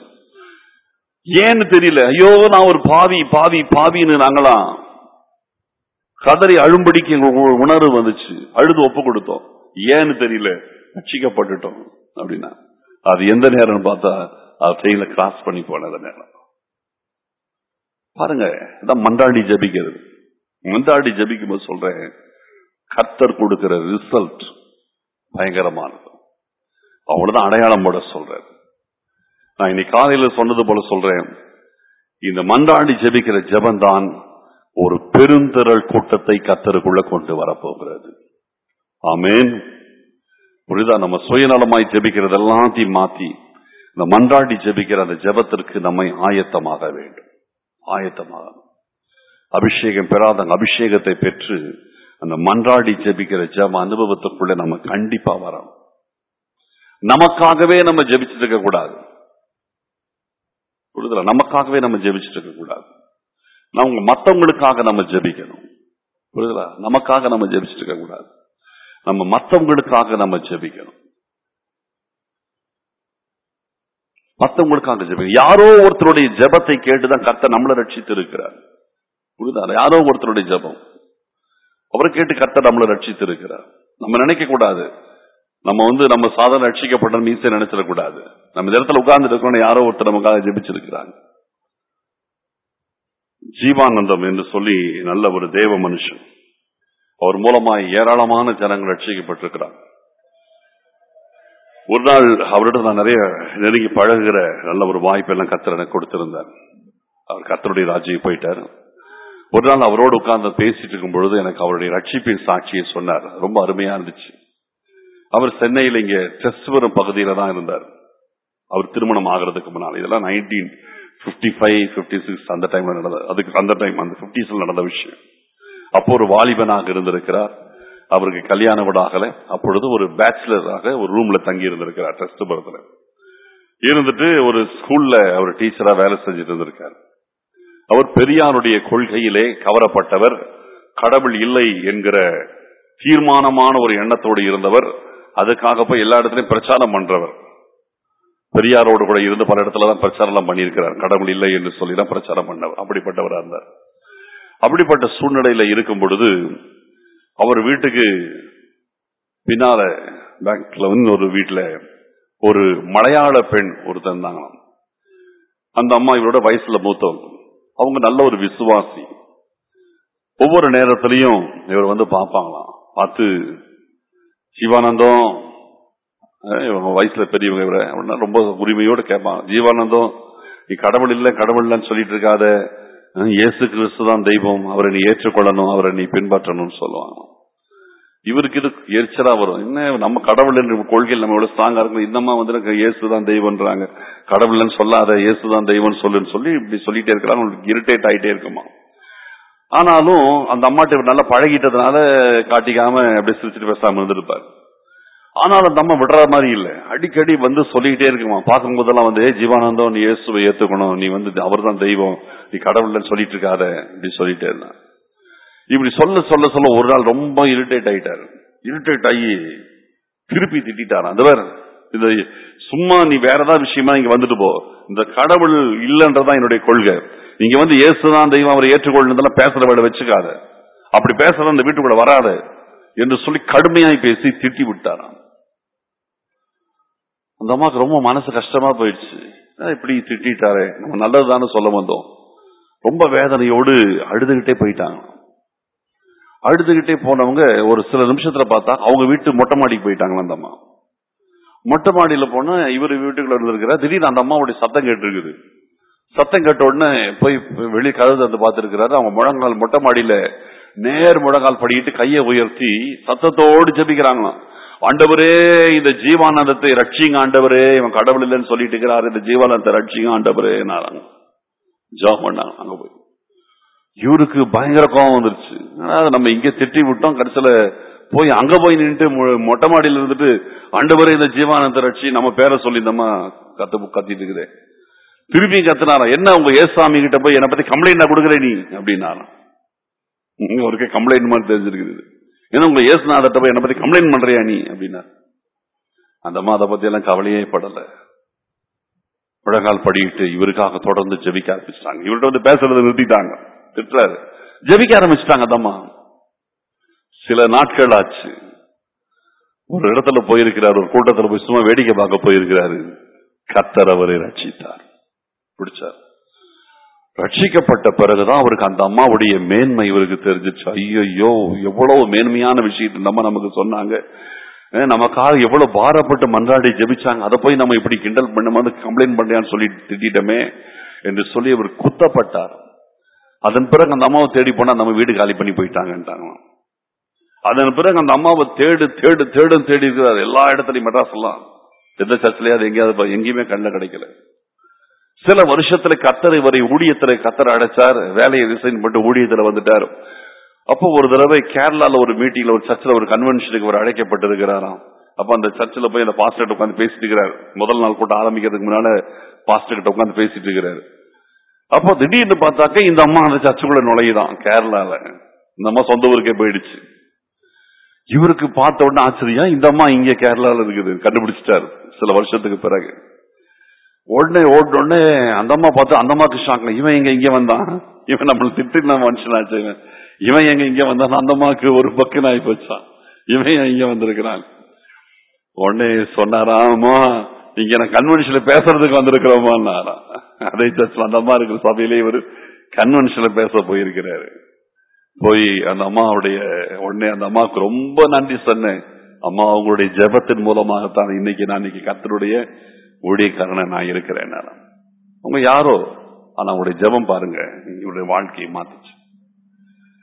ஏன்னு தெரியல ஐயோ நான் ஒரு பாவி பாவி பாவின்னு நாங்களாம் கதறி அழும்படிக்கு எங்களுக்கு ஒரு உணர்வு வந்துச்சு அழுது ஒப்பு கொடுத்தோம் ஏன்னு தெரியல ரட்சிக்கப்பட்டுட்டோம் அப்படின்னா அது எந்த நேரம்னு பார்த்தா அது ட்ரெயின்ல கிராஸ் பண்ணி போனது நேரம் பாருங்க இதான் மன்றாடி ஜபிக்கிறது மன்றாடி ஜபிக்கும் போது சொல்றேன் கர்த்தர் கொடுக்கிற ரிசல்ட் பயங்கரமானது அவ்வளவுதான் அடையாளம் போட சொல்றேன் நான் இன்னைக்கு காலையில சொன்னது போல சொல்றேன் இந்த மன்றாடி ஜெபிக்கிற ஜெபந்தான் ஒரு பெருந்திரள் கூட்டத்தை கத்தருக்குள்ள கொண்டு வரப்போகிறது ஆமென் புரியுதா நம்ம சுயநலமாய் ஜெபிக்கிறது எல்லாத்தையும் மாத்தி இந்த மன்றாடி ஜெபிக்கிற அந்த ஜெபத்திற்கு நம்மை ஆயத்தமாக வேண்டும் ஆயத்தமாக அபிஷேகம் பெறாத அந்த அபிஷேகத்தை பெற்று அந்த மன்றாடி ஜெபிக்கிற ஜெப அனுபவத்துக்குள்ள நம்ம கண்டிப்பா வரணும் நமக்காகவே நம்ம ஜெபிச்சுட்டு இருக்க கூடாது புரியுதுல நமக்காகவே நம்ம ஜெபிச்சுட்டு இருக்க கூடாது நம்ம மத்தவங்களுக்காக நம்ம ஜெபிக்கணும் புரியுதுல நமக்காக நம்ம ஜெபிச்சுட்டு இருக்க கூடாது நம்ம மத்தவங்களுக்காக நம்ம ஜெபிக்கணும் மத்தவங்களுக்காக ஜெபிக்கணும் யாரோ ஒருத்தருடைய ஜெபத்தை கேட்டுதான் கர்த்தர் நம்மளை ரட்சித்து இருக்கிறார் புரியுதா யாரோ ஒருத்தருடைய ஜெபம் அவரை கேட்டு கர்த்தர் நம்மளை ரட்சித்து இருக்கிறார் நம்ம நினைக்க கூடாது நம்ம வந்து நம்ம சாதாரண ரட்சிக்கப்பட்ட மீசை நினைச்சிடக்கூடாது நம்ம இந்த இடத்துல உட்கார்ந்து இருக்கணும் யாரோ ஒருத்தர் நமக்காக ஜெபிச்சிருக்கிறாங்க ஜீவானந்தம் என்று சொல்லி நல்ல ஒரு தேவ மனுஷன் அவர் மூலமாய் ஏராளமான ஜனங்கள் ரட்சிக்கப்பட்டிருக்கிறார் ஒரு நாள் அவரிடம் நான் நிறைய நெருங்கி பழகுகிற நல்ல ஒரு வாய்ப்பெல்லாம் கத்தர் எனக்கு கொடுத்திருந்தார் அவர் கத்தருடைய ராஜ்யம் போயிட்டார் ஒரு நாள் அவரோடு உட்கார்ந்து பேசிட்டு இருக்கும் பொழுது எனக்கு அவருடைய ரட்சிப்பின் சாட்சியை சொன்னார் ரொம்ப அருமையா இருந்துச்சு அவர் சென்னையில இங்க டெஸ்ட்வரம் பகுதியில தான் இருந்தார் அவர் திருமணம் ஆகிறதுக்கு முன்னால் இதெல்லாம் nineteen fifty five fifty six அந்த டைம்ல நடந்தது அதுக்கு அந்த டைம் அந்த பிப்டிஸ்ல நடந்த விஷயம் அப்போ ஒரு வாலிபனாக இருந்திருக்கிறார் அவருக்கு கல்யாணம் கூட ஆகல அப்பொழுது ஒரு பேச்சுலராக ஒரு ரூம்ல தங்கி இருந்திருக்கிறார் டெஸ்ட்புரத்துல இருந்துட்டு ஒரு ஸ்கூல்ல அவர் டீச்சரா வேலை செஞ்சுட்டு இருந்திருக்கார் அவர் பெரியாருடைய கொள்கையிலே கவரப்பட்டவர் கடவுள் இல்லை என்கிற தீர்மானமான ஒரு எண்ணத்தோடு இருந்தவர் அதுக்காக போய் எல்லா இடத்துலயும் பிரச்சாரம் பண்றவர் பெரியாரோடு கூட இருந்து பல இடத்துல தான் பிரச்சாரம் எல்லாம் பண்ணியிருக்கிறார் கடவுள் இல்லை என்று சொல்லி தான் பிரச்சாரம் பண்ணவர் அப்படிப்பட்டவரா இருந்தார் அப்படிப்பட்ட சூழ்நிலையில இருக்கும் பொழுது அவர் வீட்டுக்கு பின்னால பேங்க்ல வந்து ஒரு வீட்டுல ஒரு மலையாள பெண் ஒருத்தர் இருந்தாங்களாம் அந்த அம்மா இவரோட வயசுல மூத்தவங்க அவங்க நல்ல ஒரு விசுவாசி ஒவ்வொரு நேரத்திலையும் இவர் வந்து பார்ப்பாங்களாம் பார்த்து சிவானந்தம் அஹ் இவங்க வயசுல பெரியவங்க இவரை அப்படின்னா ரொம்ப உரிமையோடு கேட்பாங்க ஜீவானந்தம் நீ கடவுள் இல்லை கடவுள் இல்லைன்னு சொல்லிட்டு இருக்காத அஹ் இயேசு கிறிஸ்து தான் தெய்வம் அவரை நீ ஏற்றுக்கொள்ளணும் அவரை நீ பின்பற்றணும்னு சொல்லுவாங்க இவருக்கு இது எரிச்சலா வரும் என்ன நம்ம கடவுள் என்ற கொள்கையில் நம்ம எவ்வளவு ஸ்ட்ராங்கா இருக்கும் இன்னமா வந்து எனக்கு இயேசு தான் தெய்வம்ன்றாங்க கடவுள்னு சொல்லாத இயேசு தான் தெய்வம்னு சொல்லுன்னு சொல்லி இப்படி சொல்லிட்டே இருக்கிறாங்க உங்களுக்கு இரிட்டேட் ஆயிட்டே இருக்குமா ஆனாலும் அந்த அம்மாட்ட இவர் நல்லா பழகிட்டதுனால காட்டிக்காம அப்படி சிரிச்சுட்டு பேசாம இருந்திருப்பாரு ஆனால் அந்த அம்மா விடுற மாதிரி இல்ல அடிக்கடி வந்து சொல்லிக்கிட்டே இருக்குமா பார்க்கும் போதெல்லாம் வந்து "ஏய், ஜீவானந்தம் நீ இயேசுவை ஏத்துக்கணும் நீ வந்து அவர் தான் தெய்வம் நீ கடவுள்னு சொல்லிட்டு இருக்காத இப்படி சொல்லிட்டே இருந்தான் இப்படி சொல்ல சொல்ல சொல்ல ஒரு நாள் ரொம்ப இரிட்டேட் ஆயிட்டாரு இரிட்டேட் ஆகி திருப்பி திட்டாரு அந்த வேற இந்த சும்மா நீ வேற ஏதாவது விஷயமா இங்க வந்துட்டு போ இந்த கடவுள் இல்லன்றதான் என்னுடைய கொள்கை நீங்க வந்து இயேசுதான் தெய்வம் அவரை ஏற்றுக்கொள்ளதெல்லாம் பேசுற வேலை வச்சுக்காத அப்படி பேசுறது அந்த வீட்டுக்குள்ள வராத என்று சொல்லி கடுமையாய் பேசி திட்டி விட்டாராம் அந்த அம்மாவுக்கு ரொம்ப மனசு கஷ்டமா போயிடுச்சு "ஏன் இப்படி திட்டாரே நம்ம நல்லதுதானே சொல்ல வந்தோம் ரொம்ப வேதனையோடு அழுதுகிட்டே போயிட்டாங்க அழுதுகிட்டே போனவங்க ஒரு சில நிமிஷத்துல பார்த்தா அவங்க வீட்டு மொட்டை மாடிக்கு போயிட்டாங்களா அந்த அம்மா மொட்டை மாடியில போனா இவர் வீட்டுக்குள்ள இருந்திருக்கிறார் திடீர்னு அந்த அம்மாவுடைய சத்தம் கேட்டிருக்குது சத்தம் கேட்ட உடனே போய் வெளியே கதவு வந்து பார்த்திருக்கிறாரு அவங்க முழங்கால் மொட்டை மாடியில நேர் முழங்கால் படிக்கிட்டு கையை உயர்த்தி சத்தத்தோடு ஜெபிக்கிறாங்களாம் ஆண்டவரே இந்த ஜீவானந்தத்தை ரட்சிங்க ஆண்டவரே இவன் கடவுள் இல்லைன்னு சொல்லிட்டு இருக்கிறாரு இந்த ஜீவானந்தத்தை ரட்சிங்க ஆண்டவரே நாராங்க ஜாப் பண்ணாங்க அங்க போய் இவருக்கு பயங்கர கோபம் வந்துருச்சு அதாவது நம்ம இங்க திட்டி விட்டோம் கடைசியில போய் அங்க போய் நின்னுட்டு மொ- மொட்டை மாடியில இருந்துட்டு ஆண்டவரே இந்த ஜீவானந்த ரட்சி நம்ம பேரை சொல்லி நம்ம கத்து கத்திட்டு இருக்குதே திருப்பி கத்துனாரா என்ன உங்க ஏசாமி கிட்ட போய் என்னை பத்தி கம்ப்ளைண்ட் கொடுக்குற நீ அப்படின்னாராம் இங்க ஒருக்கே கம்ப்ளைண்ட் மாதிரி தெரிஞ்சிருக்குது ஏன்னா உங்க ஏசுநாதட்ட போய் என்னை பத்தி கம்ப்ளைண்ட் பண்றியா நீ அப்படின்னா அந்த அம்மா அதை பத்தி எல்லாம் கவலையே படல முழங்கால் படிக்கிட்டு இவருக்காக தொடர்ந்து ஜெபிக்க ஆரம்பிச்சிட்டாங்க இவர்கிட்ட வந்து பேசுறதை நிறுத்திட்டாங்க திட்டுறாரு ஜெபிக்க ஆரம்பிச்சிட்டாங்க அந்த அம்மா சில நாட்கள் ஆச்சு ஒரு இடத்துல போயிருக்கிறார் ஒரு கூட்டத்துல போய் சும்மா வேடிக்கை பார்க்க போயிருக்கிறாரு கத்தர் அவரை ரட்சித்தார் பிடிச்சார் ரட்சிக்கப்பட்ட பிறகுதான் அவருக்கு அந்த அம்மாவுடைய மேன்மை இவருக்கு தெரிஞ்சிச்சு ஐயோ எவ்வளவு மேன்மையான விஷயத்தை நம்ம நமக்கு சொன்னாங்க அஹ் நமக்காக எவ்வளவு பாரப்பட்டு மன்றாடி ஜெபிச்சாங்க அதை போய் நம்ம இப்படி கிண்டல் பண்ண வந்து கம்ப்ளைண்ட் பண்றியான்னு சொல்லி திட்டமே என்று சொல்லி அவர் குத்தப்பட்டார் அதன் பிறகு அந்த அம்மாவை தேடி போனா நம்ம வீடு காலி பண்ணி போயிட்டாங்கன்ட்டாங்களாம் அதன் பிறகு அந்த அம்மாவை தேடு தேடு தேடும் தேடி இருக்கிறார் எல்லா இடத்துலயும் மெட்ராஸ் எல்லாம் எந்த சர்ச்சிலையாவது எங்கேயாவது பா- எங்கேயுமே கண்ணில் கிடைக்கல சில வருஷத்துல கத்தர் இவரை ஊழியத்துல கத்தர் அடைச்சார் வேலையை ரிசைன் பண்ணிட்டு ஊழியத்துல வந்துட்டார் அப்போ ஒரு தடவை கேரளால ஒரு மீட்டிங்ல ஒரு சர்ச்சில் ஒரு கன்வென்ஷனுக்கு அவர் அழைக்கப்பட்டிருக்கிறாராம் அப்ப அந்த சர்ச்சில் போய் அந்த பாஸ்டர் உட்காந்து பேசிட்டு இருக்கிறார் முதல் நாள் கூட்டம் ஆரம்பிக்கிறதுக்கு முன்னால பாஸ்டர் கிட்ட உட்காந்து பேசிட்டு இருக்கிறாரு அப்போ திடீர்னு பார்த்தாக்க இந்த அம்மா அந்த சர்ச்சுக்குள்ள நுழையுதான் கேரளால இந்த அம்மா சொந்த ஊருக்கே போயிடுச்சு இவருக்கு பார்த்த உடனே ஆச்சரியம் இந்த அம்மா இங்க கேரளால இருக்குது கண்டுபிடிச்சிட்டாரு சில வருஷத்துக்கு பிறகு உடனே ஓடின உடனே அந்த அம்மா பார்த்து அந்த அம்மாக்கு ஷாக்ல இவன் எங்க இங்க வந்தான் இவன் நம்மள திட்டின மனுஷனாச்சு இவன் இவன் எங்க இங்க வந்தான் அந்த அம்மாக்கு ஒரு பக்குன்னு ஆகி போச்சான் இவன் ஏன் இங்க வந்திருக்கிறான் உடனே சொன்னாராமா இங்க நான் கன்வென்ஷன்ல பேசுறதுக்கு வந்திருக்கிறோமான்னாரா அதே சர்ச்ல அந்த அம்மா இருக்கிற சபையிலே இவர் கன்வென்ஷன்ல பேச போயிருக்கிறாரு போய் அந்த அம்மாவுடைய உடனே அந்த அம்மாவுக்கு ரொம்ப நன்றி சொன்னேன் அம்மா அவங்களுடைய ஜெபத்தின் மூலமாகத்தான் இன்னைக்கு நான் இன்னைக்கு கத்தருடைய ஊழியக்காரனை நான் இருக்கிறேன் நான். அவங்க யாரோ ஆனா அவங்களுடைய ஜெபம் பாருங்க இவருடைய வாழ்க்கையை மாத்துச்சு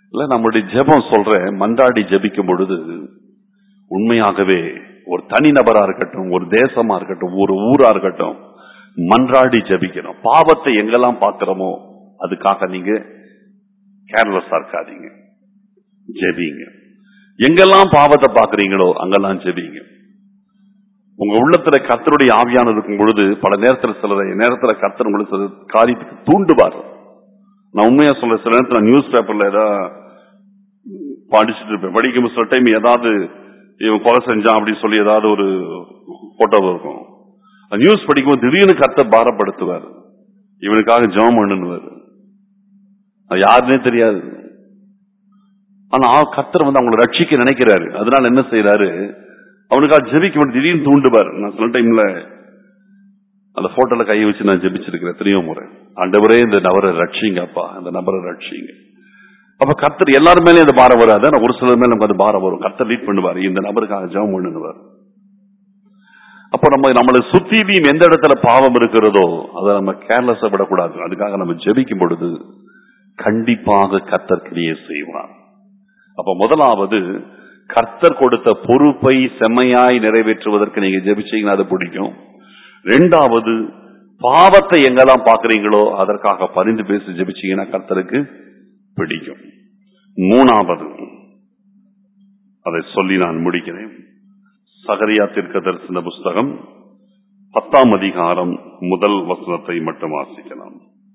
இல்ல நம்முடைய ஜெபம் சொல்றேன் மன்றாடி ஜெபிக்கும் பொழுது உண்மையாகவே ஒரு தனிநபரா இருக்கட்டும் ஒரு தேசமா இருக்கட்டும் ஒரு ஊரா இருக்கட்டும் மன்றாடி ஜெபிக்கணும் பாவத்தை எங்கெல்லாம் பார்க்கிறோமோ அதுக்காக நீங்க கேர்லெஸ்ஸா இருக்காதீங்க ஜெபிங்க எங்கெல்லாம் பாவத்தை பாக்குறீங்களோ அங்கெல்லாம் ஜெபிங்க உங்க உள்ளத்துல கர்த்தருடைய ஆவியானது இருக்கும் பொழுது பல நேரத்துல சில நேரத்துல கர்த்தர் உங்களுக்கு சில காரியத்துக்கு தூண்டுவார் நான் உண்மையா சொல்றேன் சில நேரத்துல நியூஸ் பேப்பர்ல ஏதாவது படிச்சுட்டு இருப்பேன் படிக்கும் சில டைம் ஏதாவது இவன் கொலை செஞ்சான் அப்படின்னு சொல்லி ஏதாவது ஒரு போட்டோ இருக்கும் நியூஸ் படிக்கும்போது திடீர்னு கர்த்தர் பாரப்படுத்துவார் இவனுக்காக ஜெபம் பண்ணுவார் அது யாருன்னே தெரியாது ஆனா கர்த்தர் வந்து அவங்களை ரட்சிக்க நினைக்கிறாரு அதனால என்ன செய்யறாரு அவனுக்காக ஜெபிக்க வேண்டிய திடீர்னு தூண்டுவார் நான் சில டைம்ல அந்த போட்டோல கையை வச்சு நான் ஜெபிச்சிருக்கிறேன் எத்தனையோ முறை ஆண்டவரே இந்த நபரை ரட்சிங்க அப்பா இந்த நபரை ரட்சிங்க அப்ப கர்த்தர் எல்லாரும் மேலேயும் அந்த பாரம் வராது ஆனா ஒரு சிலர் மேல நமக்கு அது பாரம் வரும் கர்த்தர் லீட் பண்ணுவார் இந்த நபருக்காக ஜெபம் பண்ணுவார் அப்ப நம்ம நம்மளை சுத்திலையும் எந்த இடத்துல பாவம் இருக்கிறதோ அதை நம்ம கேர்லெஸ்ஸா விடக்கூடாது அதுக்காக நம்ம ஜெபிக்கும் பொழுது கண்டிப்பாக கர்த்தர் கிரியை செய்வார் அப்ப முதலாவது கர்த்தர் கொடுத்த பொறுப்பை செம்மையாய் நிறைவேற்றுவதற்கு நீங்க ஜெபிச்சீங்கன்னா அது பிடிக்கும் ரெண்டாவது பாவத்தை எங்கெல்லாம் பாக்குறீங்களோ அதற்காக பரிந்து பேசி ஜெபிச்சீங்கன்னா கர்த்தருக்கு பிடிக்கும் மூணாவது அதை சொல்லி நான் முடிக்கிறேன் சகரியா தீர்க்க தரிசன புஸ்தகம் பத்தாம் அதிகாரம் முதல் வசனத்தை மட்டும் வாசிக்கலாம்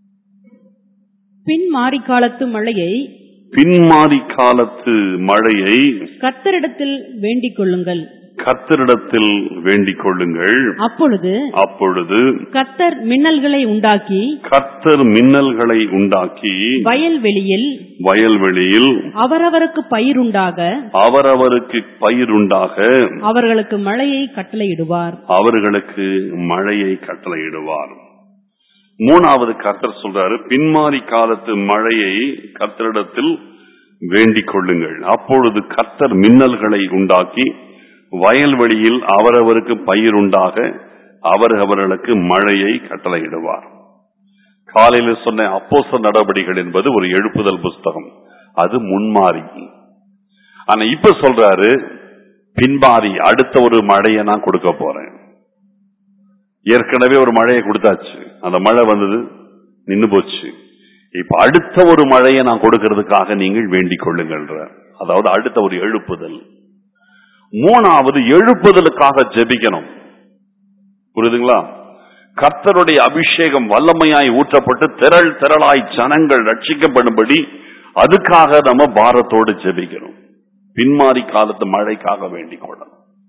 பின் மாரிக்காலத்து மழையை பின்மாறி காலத்து மழையை கர்த்தரிடத்தில் வேண்டிக் கொள்ளுங்கள் கர்த்தரிடத்தில் வேண்டிக் கொள்ளுங்கள் அப்பொழுது அப்பொழுது கர்த்தர் மின்னல்களை உண்டாக்கி கர்த்தர் மின்னல்களை உண்டாக்கி வயல்வெளியில் வயல்வெளியில் அவரவருக்கு பயிருண்டாக அவரவருக்கு பயிருண்டாக அவர்களுக்கு மழையை கட்டளையிடுவார் அவர்களுக்கு மழையை கட்டளையிடுவார் மூணாவது கர்த்தர் சொல்றாரு பின்மாறி காலத்து மழையை கர்த்தரிடத்தில் வேண்டிக் கொள்ளுங்கள் அப்பொழுது கர்த்தர் மின்னல்களை உண்டாக்கி வயல்வெளியில் அவரவருக்கு பயிர் உண்டாக அவர் அவர்களுக்கு மழையை கட்டளையிடுவார் காலையில் சொன்ன அப்போச நடவடிக்கைகள் என்பது ஒரு எழுப்புதல் புஸ்தகம் அது முன்மாறி ஆனா இப்ப சொல்றாரு பின்மாறி அடுத்த ஒரு மழையை நான் கொடுக்க போறேன் ஏற்கனவே ஒரு மழையை கொடுத்தாச்சு அந்த மழை வந்தது நின்னு போச்சு இப்ப அடுத்த ஒரு மழையை நான் கொடுக்கிறதுக்காக நீங்கள் வேண்டிக் கொள்ளுங்கள்ன்ற அதாவது அடுத்த ஒரு எழுப்புதல் மூணாவது எழுப்புதலுக்காக ஜெபிக்கணும் புரியுதுங்களா கர்த்தருடைய அபிஷேகம் வல்லமையாய் ஊற்றப்பட்டு திரள் திரளாய் ஜனங்கள் ரட்சிக்கப்படும்படி அதுக்காக நம்ம பாரத்தோடு ஜெபிக்கணும் பின்மாறி காலத்து மழைக்காக வேண்டிக் கொள்ளணும்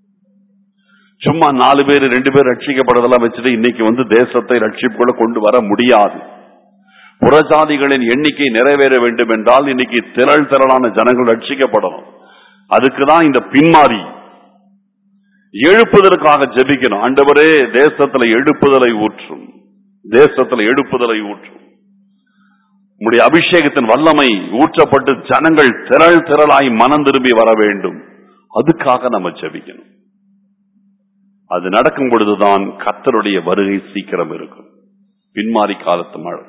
சும்மா நாலு பேர் ரெண்டு பேர் ரட்சிக்கப்படுறதெல்லாம் வச்சுட்டு இன்னைக்கு வந்து தேசத்தை ரட்சிப்புக்குள்ள கொண்டு வர முடியாது புறஜாதிகளின் எண்ணிக்கை நிறைவேற வேண்டும் என்றால் இன்னைக்கு திரள் திரளான ஜனங்கள் ரட்சிக்கப்படணும் அதுக்குதான் இந்த பின்மாறி எழுப்புதலுக்காக ஜெபிக்கணும் ஆண்டவரே தேசத்துல எழுப்புதலை ஊற்றும் தேசத்துல எழுப்புதலை ஊற்றும் உம்முடைய அபிஷேகத்தின் வல்லமை ஊற்றப்பட்டு ஜனங்கள் திரள் திரளாய் மனம் திரும்பி வர வேண்டும் அதுக்காக நம்ம ஜெபிக்கணும் அது நடக்கும் பொழுதுதான் கர்த்தருடைய வருகை சீக்கிரம் இருக்கும் பின்மாறி காலத்து மழை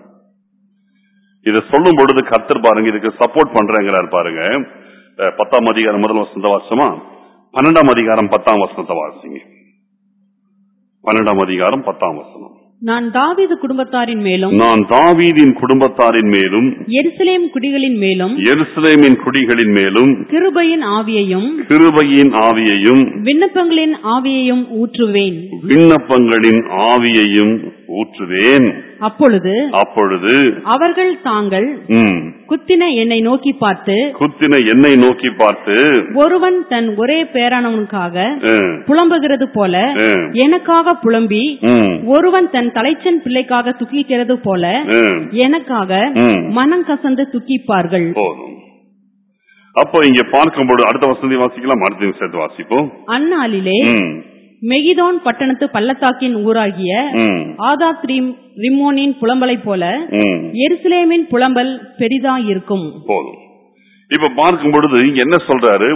இதை சொல்லும் பொழுது கர்த்தர் பாருங்க இதுக்கு சப்போர்ட் பண்றேங்கிறார் பாருங்க அஹ், பத்தாம் அதிகாரம் முதல் வசந்த வாசமா பன்னெண்டாம் அதிகாரம் பத்தாம் வசனத்தை வாசிங்க பன்னெண்டாம் அதிகாரம் பத்தாம் வசனம் நான் தாவீது குடும்பத்தாரின் மேலும் நான் தாவீதின் குடும்பத்தாரின் மேலும் எருசலேம் குடிகளின் மேலும் எருசலேமின் குடிகளின் மேலும் கிருபையின் ஆவியையும் கிருபையின் ஆவியையும் விண்ணப்பங்களின் ஆவியையும் ஊற்றுவேன் விண்ணப்பங்களின் ஆவியையும் ஊற்றுவேன் அப்பொழுது அப்பொழுது அவர்கள் தாங்கள் ம், குத்தின என்னை நோக்கி பார்த்து குத்தின என்னை நோக்கி பார்த்து ஒருவன் தன் ஒரே பேரானவனுக்காக அஹ், புலம்புகிறது போல அஹ், எனக்காக புலம்பி ம், ஒருவன் தன் தலைச்சன் பிள்ளைக்காக துக்கிக்கிறது போல அஹ், எனக்காக ம். மனம் கசந்து துக்கிப்பார்கள் போதும் அப்போ இங்க பார்க்கும்போது அடுத்த வசதி வாசிக்கலாம் அடுத்த சேர்த்து வாசிப்போம் அந்நாளிலே ம், மெகிதோன் பட்டணத்து பள்ளத்தாக்கின் ஊராகிய ம், ஆதாத் ரிம்- ரிம்மோனின் புலம்பலை போல ம். எருசலேமின் புலம்பல் பெரிதாயிருக்கும் போதும் இப்ப பார்க்கும் பொழுது இங்க என்ன சொல்றாரு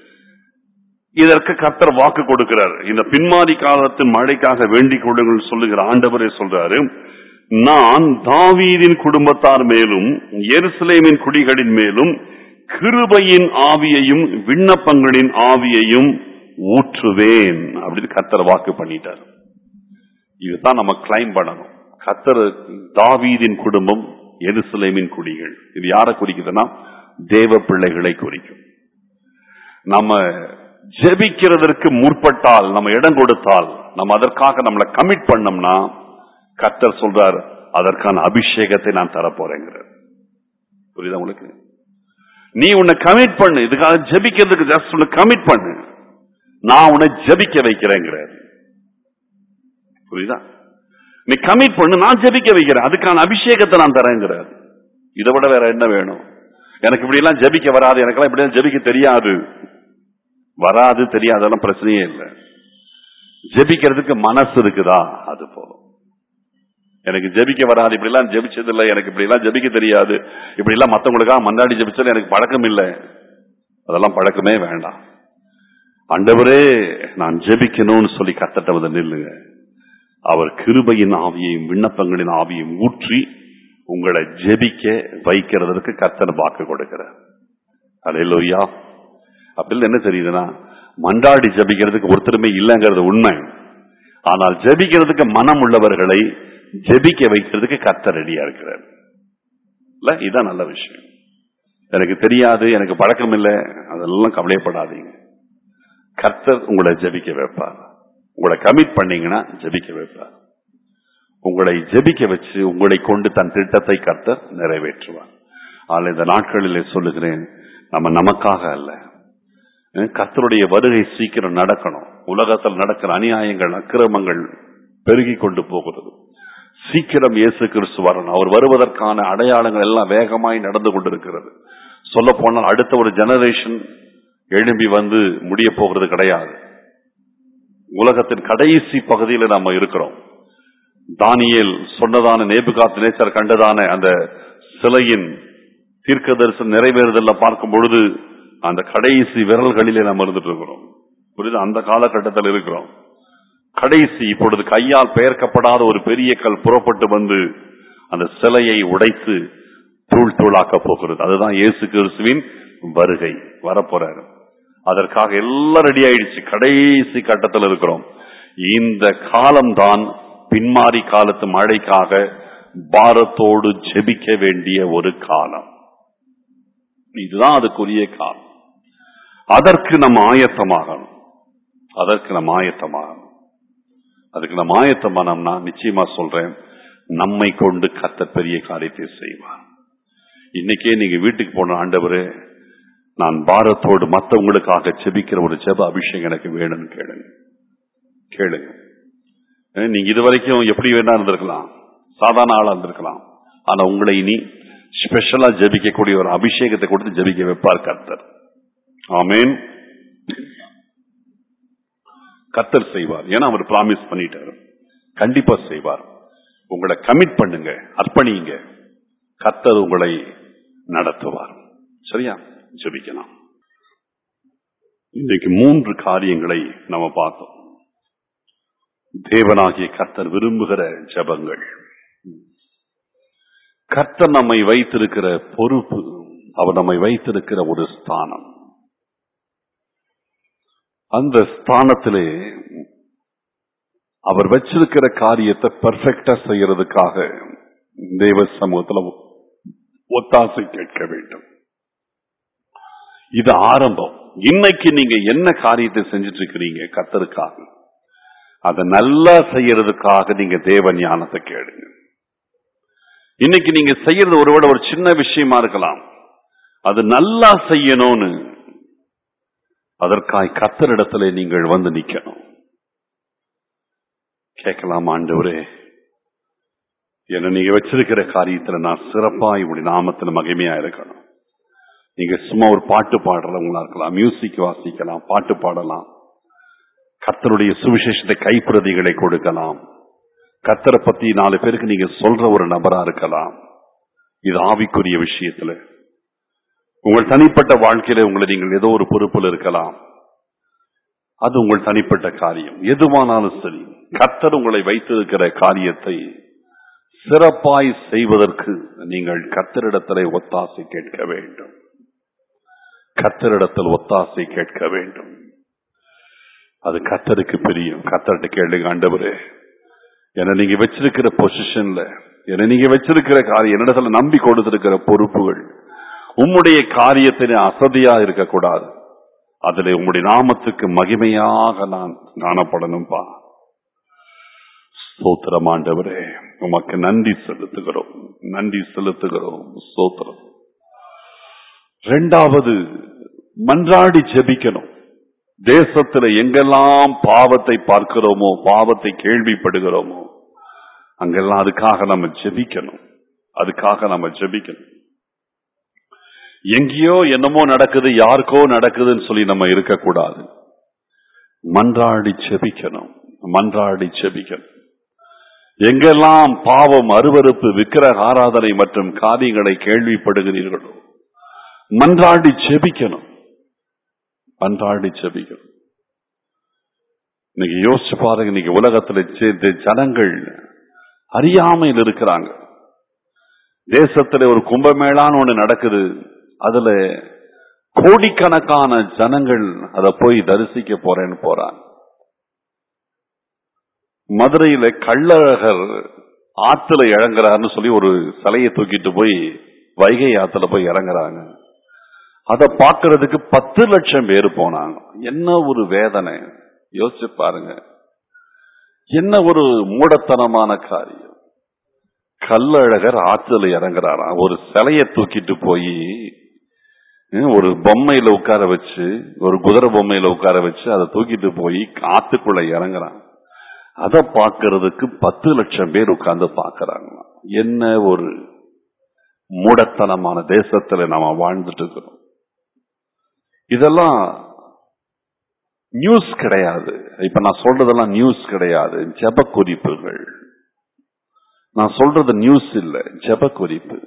இதற்கு கர்த்தர் வாக்கு கொடுக்கிறார் இந்த பின்மாறி காலத்தின் மழைக்காக வேண்டிக் கொள்ளுங்கள் சொல்லுகிற ஆண்டவரே சொல்றாரு நான் தாவீதின் குடும்பத்தார் மேலும் எருசலேமின் குடிகளின் மேலும் கிருபையின் ஆவியையும் விண்ணப்பங்களின் ஆவியையும் ஊற்றுவேன் அப்படின்னு கத்தர் வாக்கு பண்ணிட்டார் இதுதான் நம்ம கிளைம் பண்ணணும் கத்தர் தாவீதின் குடும்பம் எருசலேமின் குடிகள் இது யாரை குறிக்குதுன்னா தேவ பிள்ளைகளை குறிக்கும் நம்ம ஜெபிக்கிறதற்கு முற்பட்டால் நம்ம இடம் கொடுத்தால் நம்ம அதற்காக நம்மளை கமிட் பண்ணோம்னா கத்தர் சொல்றார் அதற்கான அபிஷேகத்தை நான் தரப்போறேங்கிறார் புரியுதா உங்களுக்கு நீ உன்னை கமிட் பண்ணு இதுக்காக ஜெபிக்கிறதுக்கு ஜஸ்ட் உன்னை கமிட் பண்ணு நான் உன்னை ஜெபிக்க வைக்கிறேங்கிறார் புரியுதா நீ கமிட் பண்ணு நான் ஜெபிக்க வைக்கிறேன் அதுக்கான அபிஷேகத்தை நான் தரேங்கிறார் இதை விட வேற என்ன வேணும் எனக்கு இப்படி எல்லாம் ஜெபிக்க வராது எனக்கெல்லாம் இப்படி எல்லாம் ஜெபிக்க தெரியாது வராது தெரியாது அதெல்லாம் பிரச்சனையே இல்லை ஜெபிக்கிறதுக்கு மனசு இருக்குதா அது போதும் எனக்கு ஜெபிக்க வராது இப்படி எல்லாம் ஜெபிச்சது இல்லை எனக்கு இப்படி எல்லாம் ஜெபிக்க தெரியாது இப்படி எல்லாம் மத்தவங்களுக்காக மந்தாடி ஜெபிச்சது எனக்கு பழக்கம் இல்லை அதெல்லாம் பழக்கமே வேண்டாம் ஆண்டவரே நான் ஜெபிக்கணும்னு சொல்லி கத்தட்ட வந்து நில்லுங்க அவர் கிருபையின் ஆவியையும் விண்ணப்பங்களின் ஆவியையும் ஊற்றி உங்களை ஜெபிக்க வைக்கிறதற்கு கத்தனை வாக்கு கொடுக்கிறார் அலையிலோயா அப்படின்னு என்ன தெரியுதுன்னா மண்டாடி ஜபிக்கிறதுக்கு ஒருத்தருமே இல்லைங்கிறது உண்மை ஆனால் ஜபிக்கிறதுக்கு மனம் உள்ளவர்களை ஜெபிக்க வைக்கிறதுக்கு கத்த ரெடியா இருக்கிறார் இல்ல இதான் நல்ல விஷயம் எனக்கு தெரியாது எனக்கு பழக்கம் இல்லை அதெல்லாம் கவலையப்படாதீங்க கர்த்தர் உங்களை ஜெபிக்க வைப்பார் உங்களை கமிட் பண்ணீங்கன்னா ஜெபிக்க வைப்பார் உங்களை ஜெபிக்க வச்சு உங்களை கொண்டு தன் திட்டத்தை கர்த்தர் நிறைவேற்றுவார் ஆனால் இந்த நாட்களிலே சொல்லுகிறேன் நம்ம நமக்காக அல்ல அஹ் கர்த்தருடைய வருகை சீக்கிரம் நடக்கணும் உலகத்தில் நடக்கிற அநியாயங்கள் அக்கிரமங்கள் பெருகி கொண்டு போகிறது சீக்கிரம் இயேசு கிறிஸ்து வரணும் அவர் வருவதற்கான அடையாளங்கள் எல்லாம் வேகமாய் நடந்து கொண்டிருக்கிறது சொல்ல போனால் அடுத்த ஒரு ஜெனரேஷன் எழும்பி வந்து முடிய போகிறது கிடையாது உலகத்தின் கடைசி பகுதியில் நாம இருக்கிறோம் தானியேல் சொன்னதான நேபுகாத் நேச்சர் கண்டதான அந்த சிலையின் தீர்க்க தரிசனம் நிறைவேறுதல்ல பார்க்கும் பொழுது அந்த கடைசி விரல்களிலே நாம் இருந்துட்டு இருக்கிறோம் புரியுது அந்த காலகட்டத்தில் இருக்கிறோம் கடைசி இப்பொழுது கையால் பெயர்க்கப்படாத ஒரு பெரிய கல் புறப்பட்டு வந்து அந்த சிலையை உடைத்து தூள் தூளாக்க போகிறது அதுதான் இயேசு கிறிஸ்துவின் வருகை வரப்போறாரு அதற்காக எல்லாம் ரெடி ஆயிடுச்சு கடைசி கட்டத்தில் இருக்கிறோம் இந்த காலம்தான் பின்மாறி காலத்து மழைக்காக பாரத்தோடு ஜெபிக்க வேண்டிய ஒரு காலம் இதுதான் அதுக்குரிய காலம் அதற்கு நம்ம ஆயத்தமாகணும் அதற்கு நம்ம ஆயத்தமாகணும் அதுக்கு நம்ம ஆயத்தமானோம்னா நிச்சயமா சொல்றேன் நம்மை கொண்டு கத்த பெரிய காரியத்தை செய்வார் இன்னைக்கே நீங்க வீட்டுக்கு போன ஆண்டவரே நான் பாரத்தோடு மற்றவங்களுக்காக செபிக்கிற ஒரு ஜெப அபிஷேகம் எனக்கு வேணும்னு கேளுங்க கேளுங்க அஹ் நீங்க இது வரைக்கும் எப்படி வேணா இருந்திருக்கலாம் சாதாரண ஆளா இருந்திருக்கலாம் ஆனா உங்களை இனி ஸ்பெஷலா ஜெபிக்கக்கூடிய ஒரு அபிஷேகத்தை கொடுத்து ஜெபிக்க வைப்பார் கர்த்தர் ஆமேன் கர்த்தர் செய்வார் ஏன்னா அவர் பிராமிஸ் பண்ணிட்டாரு கண்டிப்பா செய்வார் உங்களை கமிட் பண்ணுங்க அர்ப்பணிங்க கர்த்தர் உங்களை நடத்துவார் சரியா ஜெபிக்கலாம் இன்றைக்கு மூன்று காரியங்களை நம்ம பார்த்தோம் தேவனாகிய கர்த்தர் விரும்புகிற ஜபங்கள் கர்த்தர் நம்மை வைத்திருக்கிற பொறுப்பு அவர் நம்மை வைத்திருக்கிற ஒரு ஸ்தானம் அந்த ஸ்தானத்திலே அவர் வச்சிருக்கிற காரியத்தை பெர்ஃபெக்டா செய்யறதுக்காக தேவ சமூகத்தில் ஒத்தாசை கேட்க வேண்டும் இது ஆரம்பம் இன்னைக்கு நீங்க என்ன காரியத்தை செஞ்சிட்டு இருக்கிறீங்க கத்தருக்காக அதை நல்லா செய்யறதுக்காக நீங்க தேவ ஞானத்தை கேளுங்க இன்னைக்கு நீங்க செய்யறது ஒருவேளை ஒரு சின்ன விஷயமா இருக்கலாம் அது நல்லா செய்யணும்னு அதற்காய் கத்தரிடத்துல நீங்கள் வந்து நிக்கணும் கேட்கலாம் ஆண்டவரே என்ன நீங்க வச்சிருக்கிற காரியத்துல நான் சிறப்பா இப்படி நாமத்துல மகிமையா இருக்கணும் நீங்க சும்மா ஒரு பாட்டு பாடுறவங்களா இருக்கலாம் மியூசிக் வாசிக்கலாம் பாட்டு பாடலாம் கர்த்தருடைய சுவிசேஷத்தை கைப்பிரதிகளை கொடுக்கலாம் கர்த்தரை பத்தி நாலு பேருக்கு நீங்க சொல்ற ஒரு நபரா இருக்கலாம் இது ஆவிக்குரிய விஷயத்துல உங்கள் தனிப்பட்ட வாழ்க்கையில உங்களை நீங்கள் ஏதோ ஒரு பொறுப்புல இருக்கலாம் அது உங்கள் தனிப்பட்ட காரியம் எதுவானாலும் சரி கர்த்தர் உங்களை வைத்திருக்கிற காரியத்தை சிறப்பாய் செய்வதற்கு நீங்கள் கர்த்தரிடத்திலே ஒத்தாசை கேட்க வேண்டும் கத்தரிடத்தில் ஒத்தாசை கேட்க வேண்டும் அது கத்தருக்கு பிரியும் கத்தர்கிட்ட கேளுங்க ஆண்டவரே என்ன நீங்க வச்சிருக்கிற பொசிஷன்ல என்ன நீங்க வச்சிருக்கிற காரியம் என்னிடத்துல நம்பி கொடுத்திருக்கிற பொறுப்புகள் உம்முடைய காரியத்தில் அசதியா இருக்கக்கூடாது அதுல உம்முடைய நாமத்துக்கு மகிமையாக நான் காணப்படணும்பா ஸ்தோத்திரம் ஆண்டவரே உமக்கு நன்றி செலுத்துகிறோம் நன்றி செலுத்துகிறோம் ஸ்தோத்திரம் இரண்டாவது மன்றாடி ஜெபிக்கணும் தேசத்துல எங்கெல்லாம் பாவத்தை பார்க்கிறோமோ பாவத்தை கேள்விப்படுகிறோமோ அங்கெல்லாம் அதுக்காக நம்ம ஜெபிக்கணும் அதுக்காக நம்ம ஜெபிக்கணும் எங்கேயோ என்னமோ நடக்குது யாருக்கோ நடக்குதுன்னு சொல்லி நம்ம இருக்கக்கூடாது மன்றாடி செபிக்கணும் மன்றாடி செபிக்கணும் எங்கெல்லாம் பாவம் அருவருப்பு விக்கிரக ஆராதனை மற்றும் காரியங்களை கேள்விப்படுகிறீர்களோ மன்றாடி செபிக்கணும் மன்றாடி செபிக்கணும் இன்னைக்கு யோசிச்சு பாருங்க இன்னைக்கு உலகத்துல சேர்ந்து ஜனங்கள் அறியாமையில் இருக்கிறாங்க தேசத்துல ஒரு கும்பமேளான்னு ஒண்ணு நடக்குது அதுல கோடிக்கணக்கான ஜனங்கள் அத போய் தரிசிக்க போறேன்னு போறாங்க மதுரையில கள்ளழகர் ஆத்துல இறங்குறாருன்னு சொல்லி ஒரு சிலையை தூக்கிட்டு போய் வைகை ஆத்துல போய் இறங்குறாங்க அத பாக்குறதுக்கு பத்து லட்சம் பேர் போனாங்க என்ன ஒரு வேதனை யோசிச்சு பாருங்க என்ன ஒரு மூடத்தனமான காரியம் கல்லழகர் ஆத்துல இறங்குறாராம் ஒரு சிலைய தூக்கிட்டு போய் ஒரு பொம்மையில உட்கார வச்சு ஒரு குதிரை பொம்மையில உட்கார வச்சு அதை தூக்கிட்டு போய் காத்துக்குள்ள இறங்குறான் அதை பார்க்கறதுக்கு பத்து லட்சம் பேர் உட்கார்ந்து பாக்குறாங்க என்ன ஒரு மூடத்தனமான தேசத்துல நாம வாழ்ந்துட்டு இருக்கிறோம் இதெல்லாம் நியூஸ் கிடையாது இப்ப நான் சொல்றதெல்லாம் நியூஸ் கிடையாது ஜப குறிப்புகள் நான் சொல்றது நியூஸ் இல்ல ஜப குறிப்பு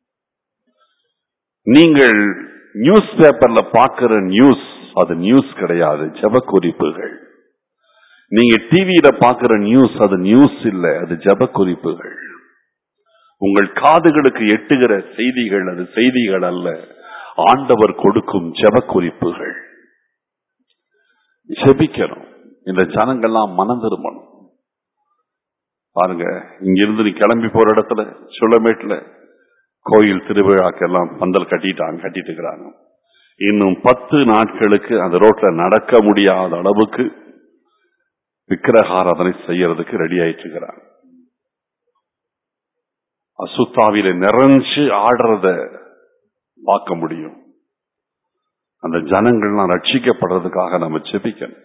நீங்கள் நியூஸ் பேப்பர்ல பாக்குற நியூஸ் அது நியூஸ் கிடையாது ஜப குறிப்புகள் நீங்க டிவியில பாக்குற நியூஸ் அது நியூஸ் இல்ல அது ஜப குறிப்புகள் உங்கள் காதுகளுக்கு எட்டுகிற செய்திகள் அது செய்திகள் அல்ல ஆண்டவர் கொடுக்கும் ஜப குறிப்புகள் ஜெபிக்கணும் இந்த ஜனங்கள்லாம் மனம் திரும்பணும் பாருங்க இங்கிருந்து நீ கிளம்பி போற இடத்துல சுள்ளமேட்டுல கோயில் திருவிழாக்கெல்லாம் பந்தல் கட்டிட்டாங்க கட்டிட்டு இருக்கிறாங்க இன்னும் பத்து நாட்களுக்கு அந்த ரோட்ல நடக்க முடியாத அளவுக்கு விக்கிரகாராதனை செய்யறதுக்கு ரெடி ஆயிட்டு இருக்கிறாங்க அசுத்தாவில நிறைஞ்சு ஆடுறத பார்க்க முடியும் அந்த ஜனங்கள்லாம் ரட்சிக்கப்படுறதுக்காக நம்ம செபிக்கணும்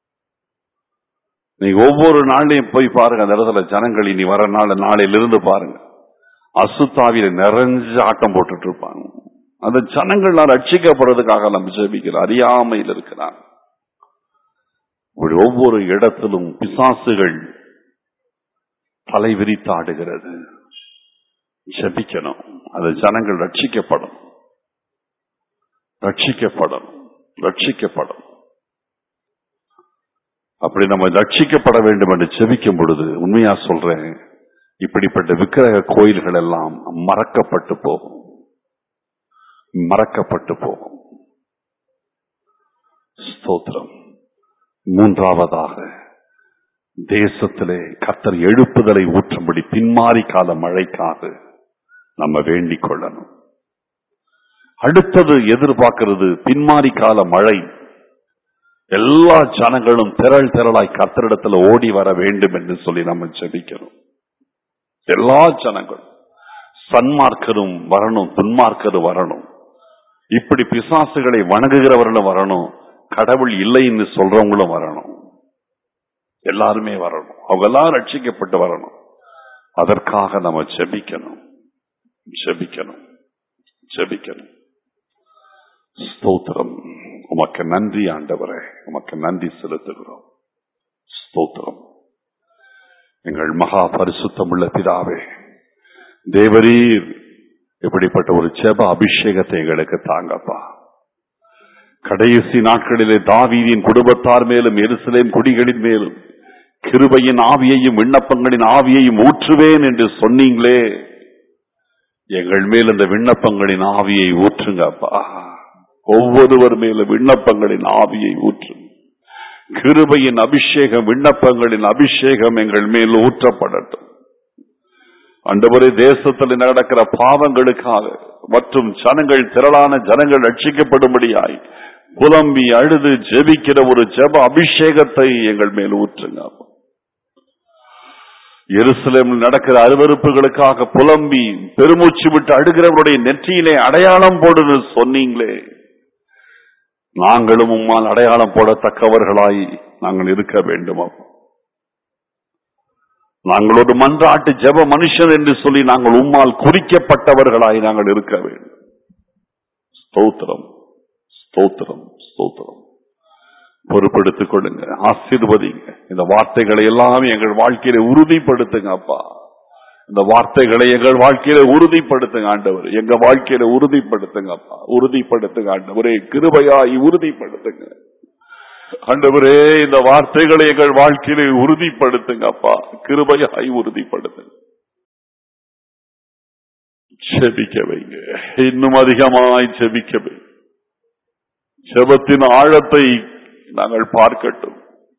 நீங்க ஒவ்வொரு நாளையும் போய் பாருங்க அந்த இடத்துல ஜனங்கள் இனி வர நாள் நாளையிலிருந்து பாருங்க அசுத்தாவில நிறைஞ்சு ஆட்டம் போட்டுட்டு இருப்பாங்க அந்த ஜனங்கள்லாம் ரட்சிக்கப்படுறதுக்காக நம்ம ஜெபிக்கிறோம் அறியாமையில் இருக்கிறாங்க இப்படி ஒவ்வொரு இடத்திலும் பிசாசுகள் தலை விரித்தாடுகிறது ஜெபிக்கணும் அது ஜனங்கள் ரட்சிக்கப்படும் ரட்சிக்கப்படும் ரட்சிக்கப்படும் அப்படி நம்ம ரட்சிக்கப்பட வேண்டும் என்று செபிக்கும் பொழுது உண்மையா சொல்றேன் இப்படிப்பட்ட விக்கிரக கோயில்கள் எல்லாம் மறக்கப்பட்டு போகும் மறக்கப்பட்டு போகும் ஸ்தோத்திரம் மூன்றாவதாக தேசத்திலே கத்தர் எழுப்புதலை ஊற்றும்படி பின்மாறி கால மழைக்காக நம்ம வேண்டிக் கொள்ளணும் அடுத்தது எதிர்பார்க்கிறது பின்மாறி கால மழை எல்லா ஜனங்களும் திரள் திரளாய் கத்தரிடத்துல ஓடி வர வேண்டும் என்று சொல்லி நம்ம ஜெபிக்கிறோம் எல்லா ஜனங்களும் சன்மார்க்கரும் வரணும் துன்மார்க்கரும் வரணும் இப்படி பிசாசுகளை வணங்குகிறவர்களும் வரணும் கடவுள் இல்லைன்னு சொல்றவங்களும் வரணும் எல்லாருமே வரணும் அவங்க எல்லாம் ரட்சிக்கப்பட்டு வரணும் அதற்காக நம்ம ஜெபிக்கணும் ஜெபிக்கணும் ஜெபிக்கணும் ஸ்தோத்திரம் உமக்கு நன்றி ஆண்டவரே உமக்கு நன்றி செலுத்துகிறோம் ஸ்தோத்திரம் எங்கள் மகா பரிசுத்தமுள்ள பிதாவே தேவரீர் இப்படிப்பட்ட ஒரு ஜெப அபிஷேகத்தை எங்களுக்கு தாங்கப்பா கடைசி நாட்களிலே தாவீதின் குடும்பத்தார் மேலும் எருசலேம் குடிகளின் மேலும் கிருபையின் ஆவியையும் விண்ணப்பங்களின் ஆவியையும் ஊற்றுவேன் என்று சொன்னீங்களே எங்கள் மேல் இந்த விண்ணப்பங்களின் ஆவியை ஊற்றுங்கப்பா ஒவ்வொருவர் மேலும் விண்ணப்பங்களின் ஆவியை ஊற்றும் கிருபையின் அபிஷேகம் விண்ணப்பங்களின் அபிஷேகம் எங்கள் மேல் ஊற்றப்படட்டும் அண்டவரே தேசத்தில் நடக்கிற பாவங்களுக்காக மற்றும் ஜனங்கள் திரளான ஜனங்கள் ரட்சிக்கப்படும்படியாய் புலம்பி அழுது ஜெபிக்கிற ஒரு ஜெப அபிஷேகத்தை எங்கள் மேல் ஊற்றுங்க எருசலேமில் நடக்கிற அருவறுப்புகளுக்காக புலம்பி பெருமூச்சு விட்டு அழுகிறவருடைய நெற்றியிலே அடையாளம் போடுன்னு சொன்னீங்களே நாங்களும் உம்மால் அடையாளம் போடத்தக்கவர்களாய் நாங்கள் இருக்க வேண்டும் அப்பா. நாங்கள் ஒரு மன்றாட்டு ஜெப மனுஷன் என்று சொல்லி நாங்கள் உம்மால் குறிக்கப்பட்டவர்களாய் நாங்கள் இருக்க வேண்டும் ஸ்தோத்திரம் ஸ்தோத்திரம் ஸ்தோத்திரம் பொறுப்படுத்திக் கொள்ளுங்க ஆசீர்வதிங்க இந்த வார்த்தைகளை எல்லாம் எங்கள் வாழ்க்கையில உறுதிப்படுத்துங்க அப்பா இந்த வார்த்தைகளை எங்கள் வாழ்க்கையில உறுதிப்படுத்துங்க ஆண்டவர் எங்க வாழ்க்கையில உறுதிப்படுத்துங்க அப்பா உறுதிப்படுத்துங்க ஆண்டவரே கிருபையாய் உறுதிப்படுத்துங்க ஆண்டவரே இந்த வார்த்தைகளை எங்கள் வாழ்க்கையில உறுதிப்படுத்துங்க அப்பா கிருபையாய் உறுதிப்படுத்துங்க செபிக்க வைங்க இன்னும் அதிகமாய் செபிக்க வைங்க செபத்தின் ஆழத்தை நாங்கள் பார்க்கட்டும்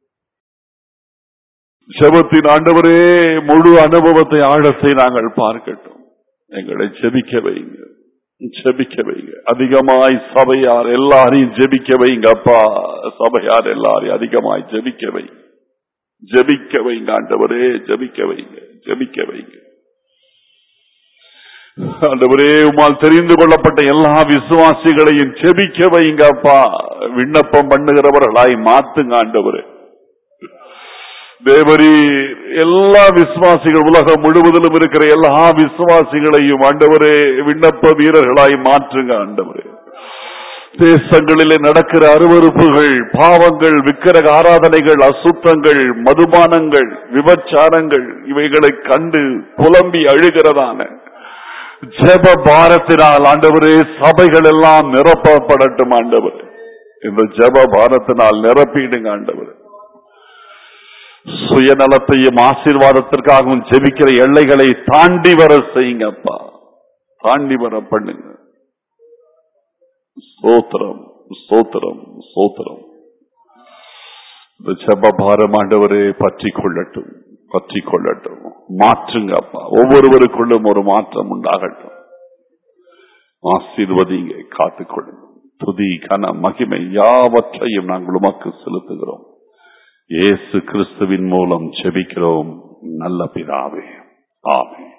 செபத்தின் ஆண்டவரே முழு அனுபவத்தை ஆழத்தை நாங்கள் பார்க்கட்டும் எங்களை ஜெபிக்க வைங்க ஜெபிக்க வைங்க அதிகமாய் சபையார் எல்லாரையும் ஜெபிக்க வைங்க அப்பா சபையார் எல்லாரையும் அதிகமாய் ஜெபிக்க வைங்க ஜெபிக்க வைங்க ஆண்டவரே ஜெபிக்க வைங்க ஜெபிக்க வைங்க ஆண்டவரே உமால் தெரிந்து கொள்ளப்பட்ட எல்லா விசுவாசிகளையும் செபிக்க வைங்க அப்பா விண்ணப்பம் பண்ணுகிறவர்களாய் மாத்துங்க ஆண்டவரே தேவரி எல்லா விசுவாசிகள் உலகம் முழுவதிலும் இருக்கிற எல்லா விசுவாசிகளையும் ஆண்டவரே விண்ணப்ப வீரர்களாய் மாற்றுங்க ஆண்டவரே தேசங்களிலே நடக்கிற அருவறுப்புகள் பாவங்கள் விக்கிரக ஆராதனைகள் அசுத்தங்கள் மதுபானங்கள் விபச்சாரங்கள் இவைகளை கண்டு புலம்பி அழுகிறதான ஜெப பாரத்தினால் ஆண்டவரே சபைகள் எல்லாம் நிரப்பப்படட்டும் ஆண்டவர் இந்த ஜெப பாரத்தினால் நிரப்பிடுங்க ஆண்டவர் சுயநலத்தையும் ஆசீர்வாதத்திற்காகவும் ஜெபிக்கிற எல்லைகளை தாண்டி வர செய்யுங்க அப்பா தாண்டி வர பண்ணுங்க ஸ்தோத்திரம் ஸ்தோத்திரம் ஸ்தோத்திரம் இந்த ஜெப பாரம் ஆண்டவரே பற்றி கொள்ளட்டும் பற்றி கொள்ளட்டும் மாற்றுங்க அப்பா ஒவ்வொருவருக்குள்ளும் ஒரு மாற்றம் உண்டாகட்டும் ஆசீர்வதிங்க காத்துக்கொள்ளுங்க துதி கன மகிமை யாவற்றையும் நாங்கள் உமக்கு செலுத்துகிறோம் இயேசு கிறிஸ்துவின் மூலம் செபிக்கிறோம் நல்ல பிதாவே ஆமென்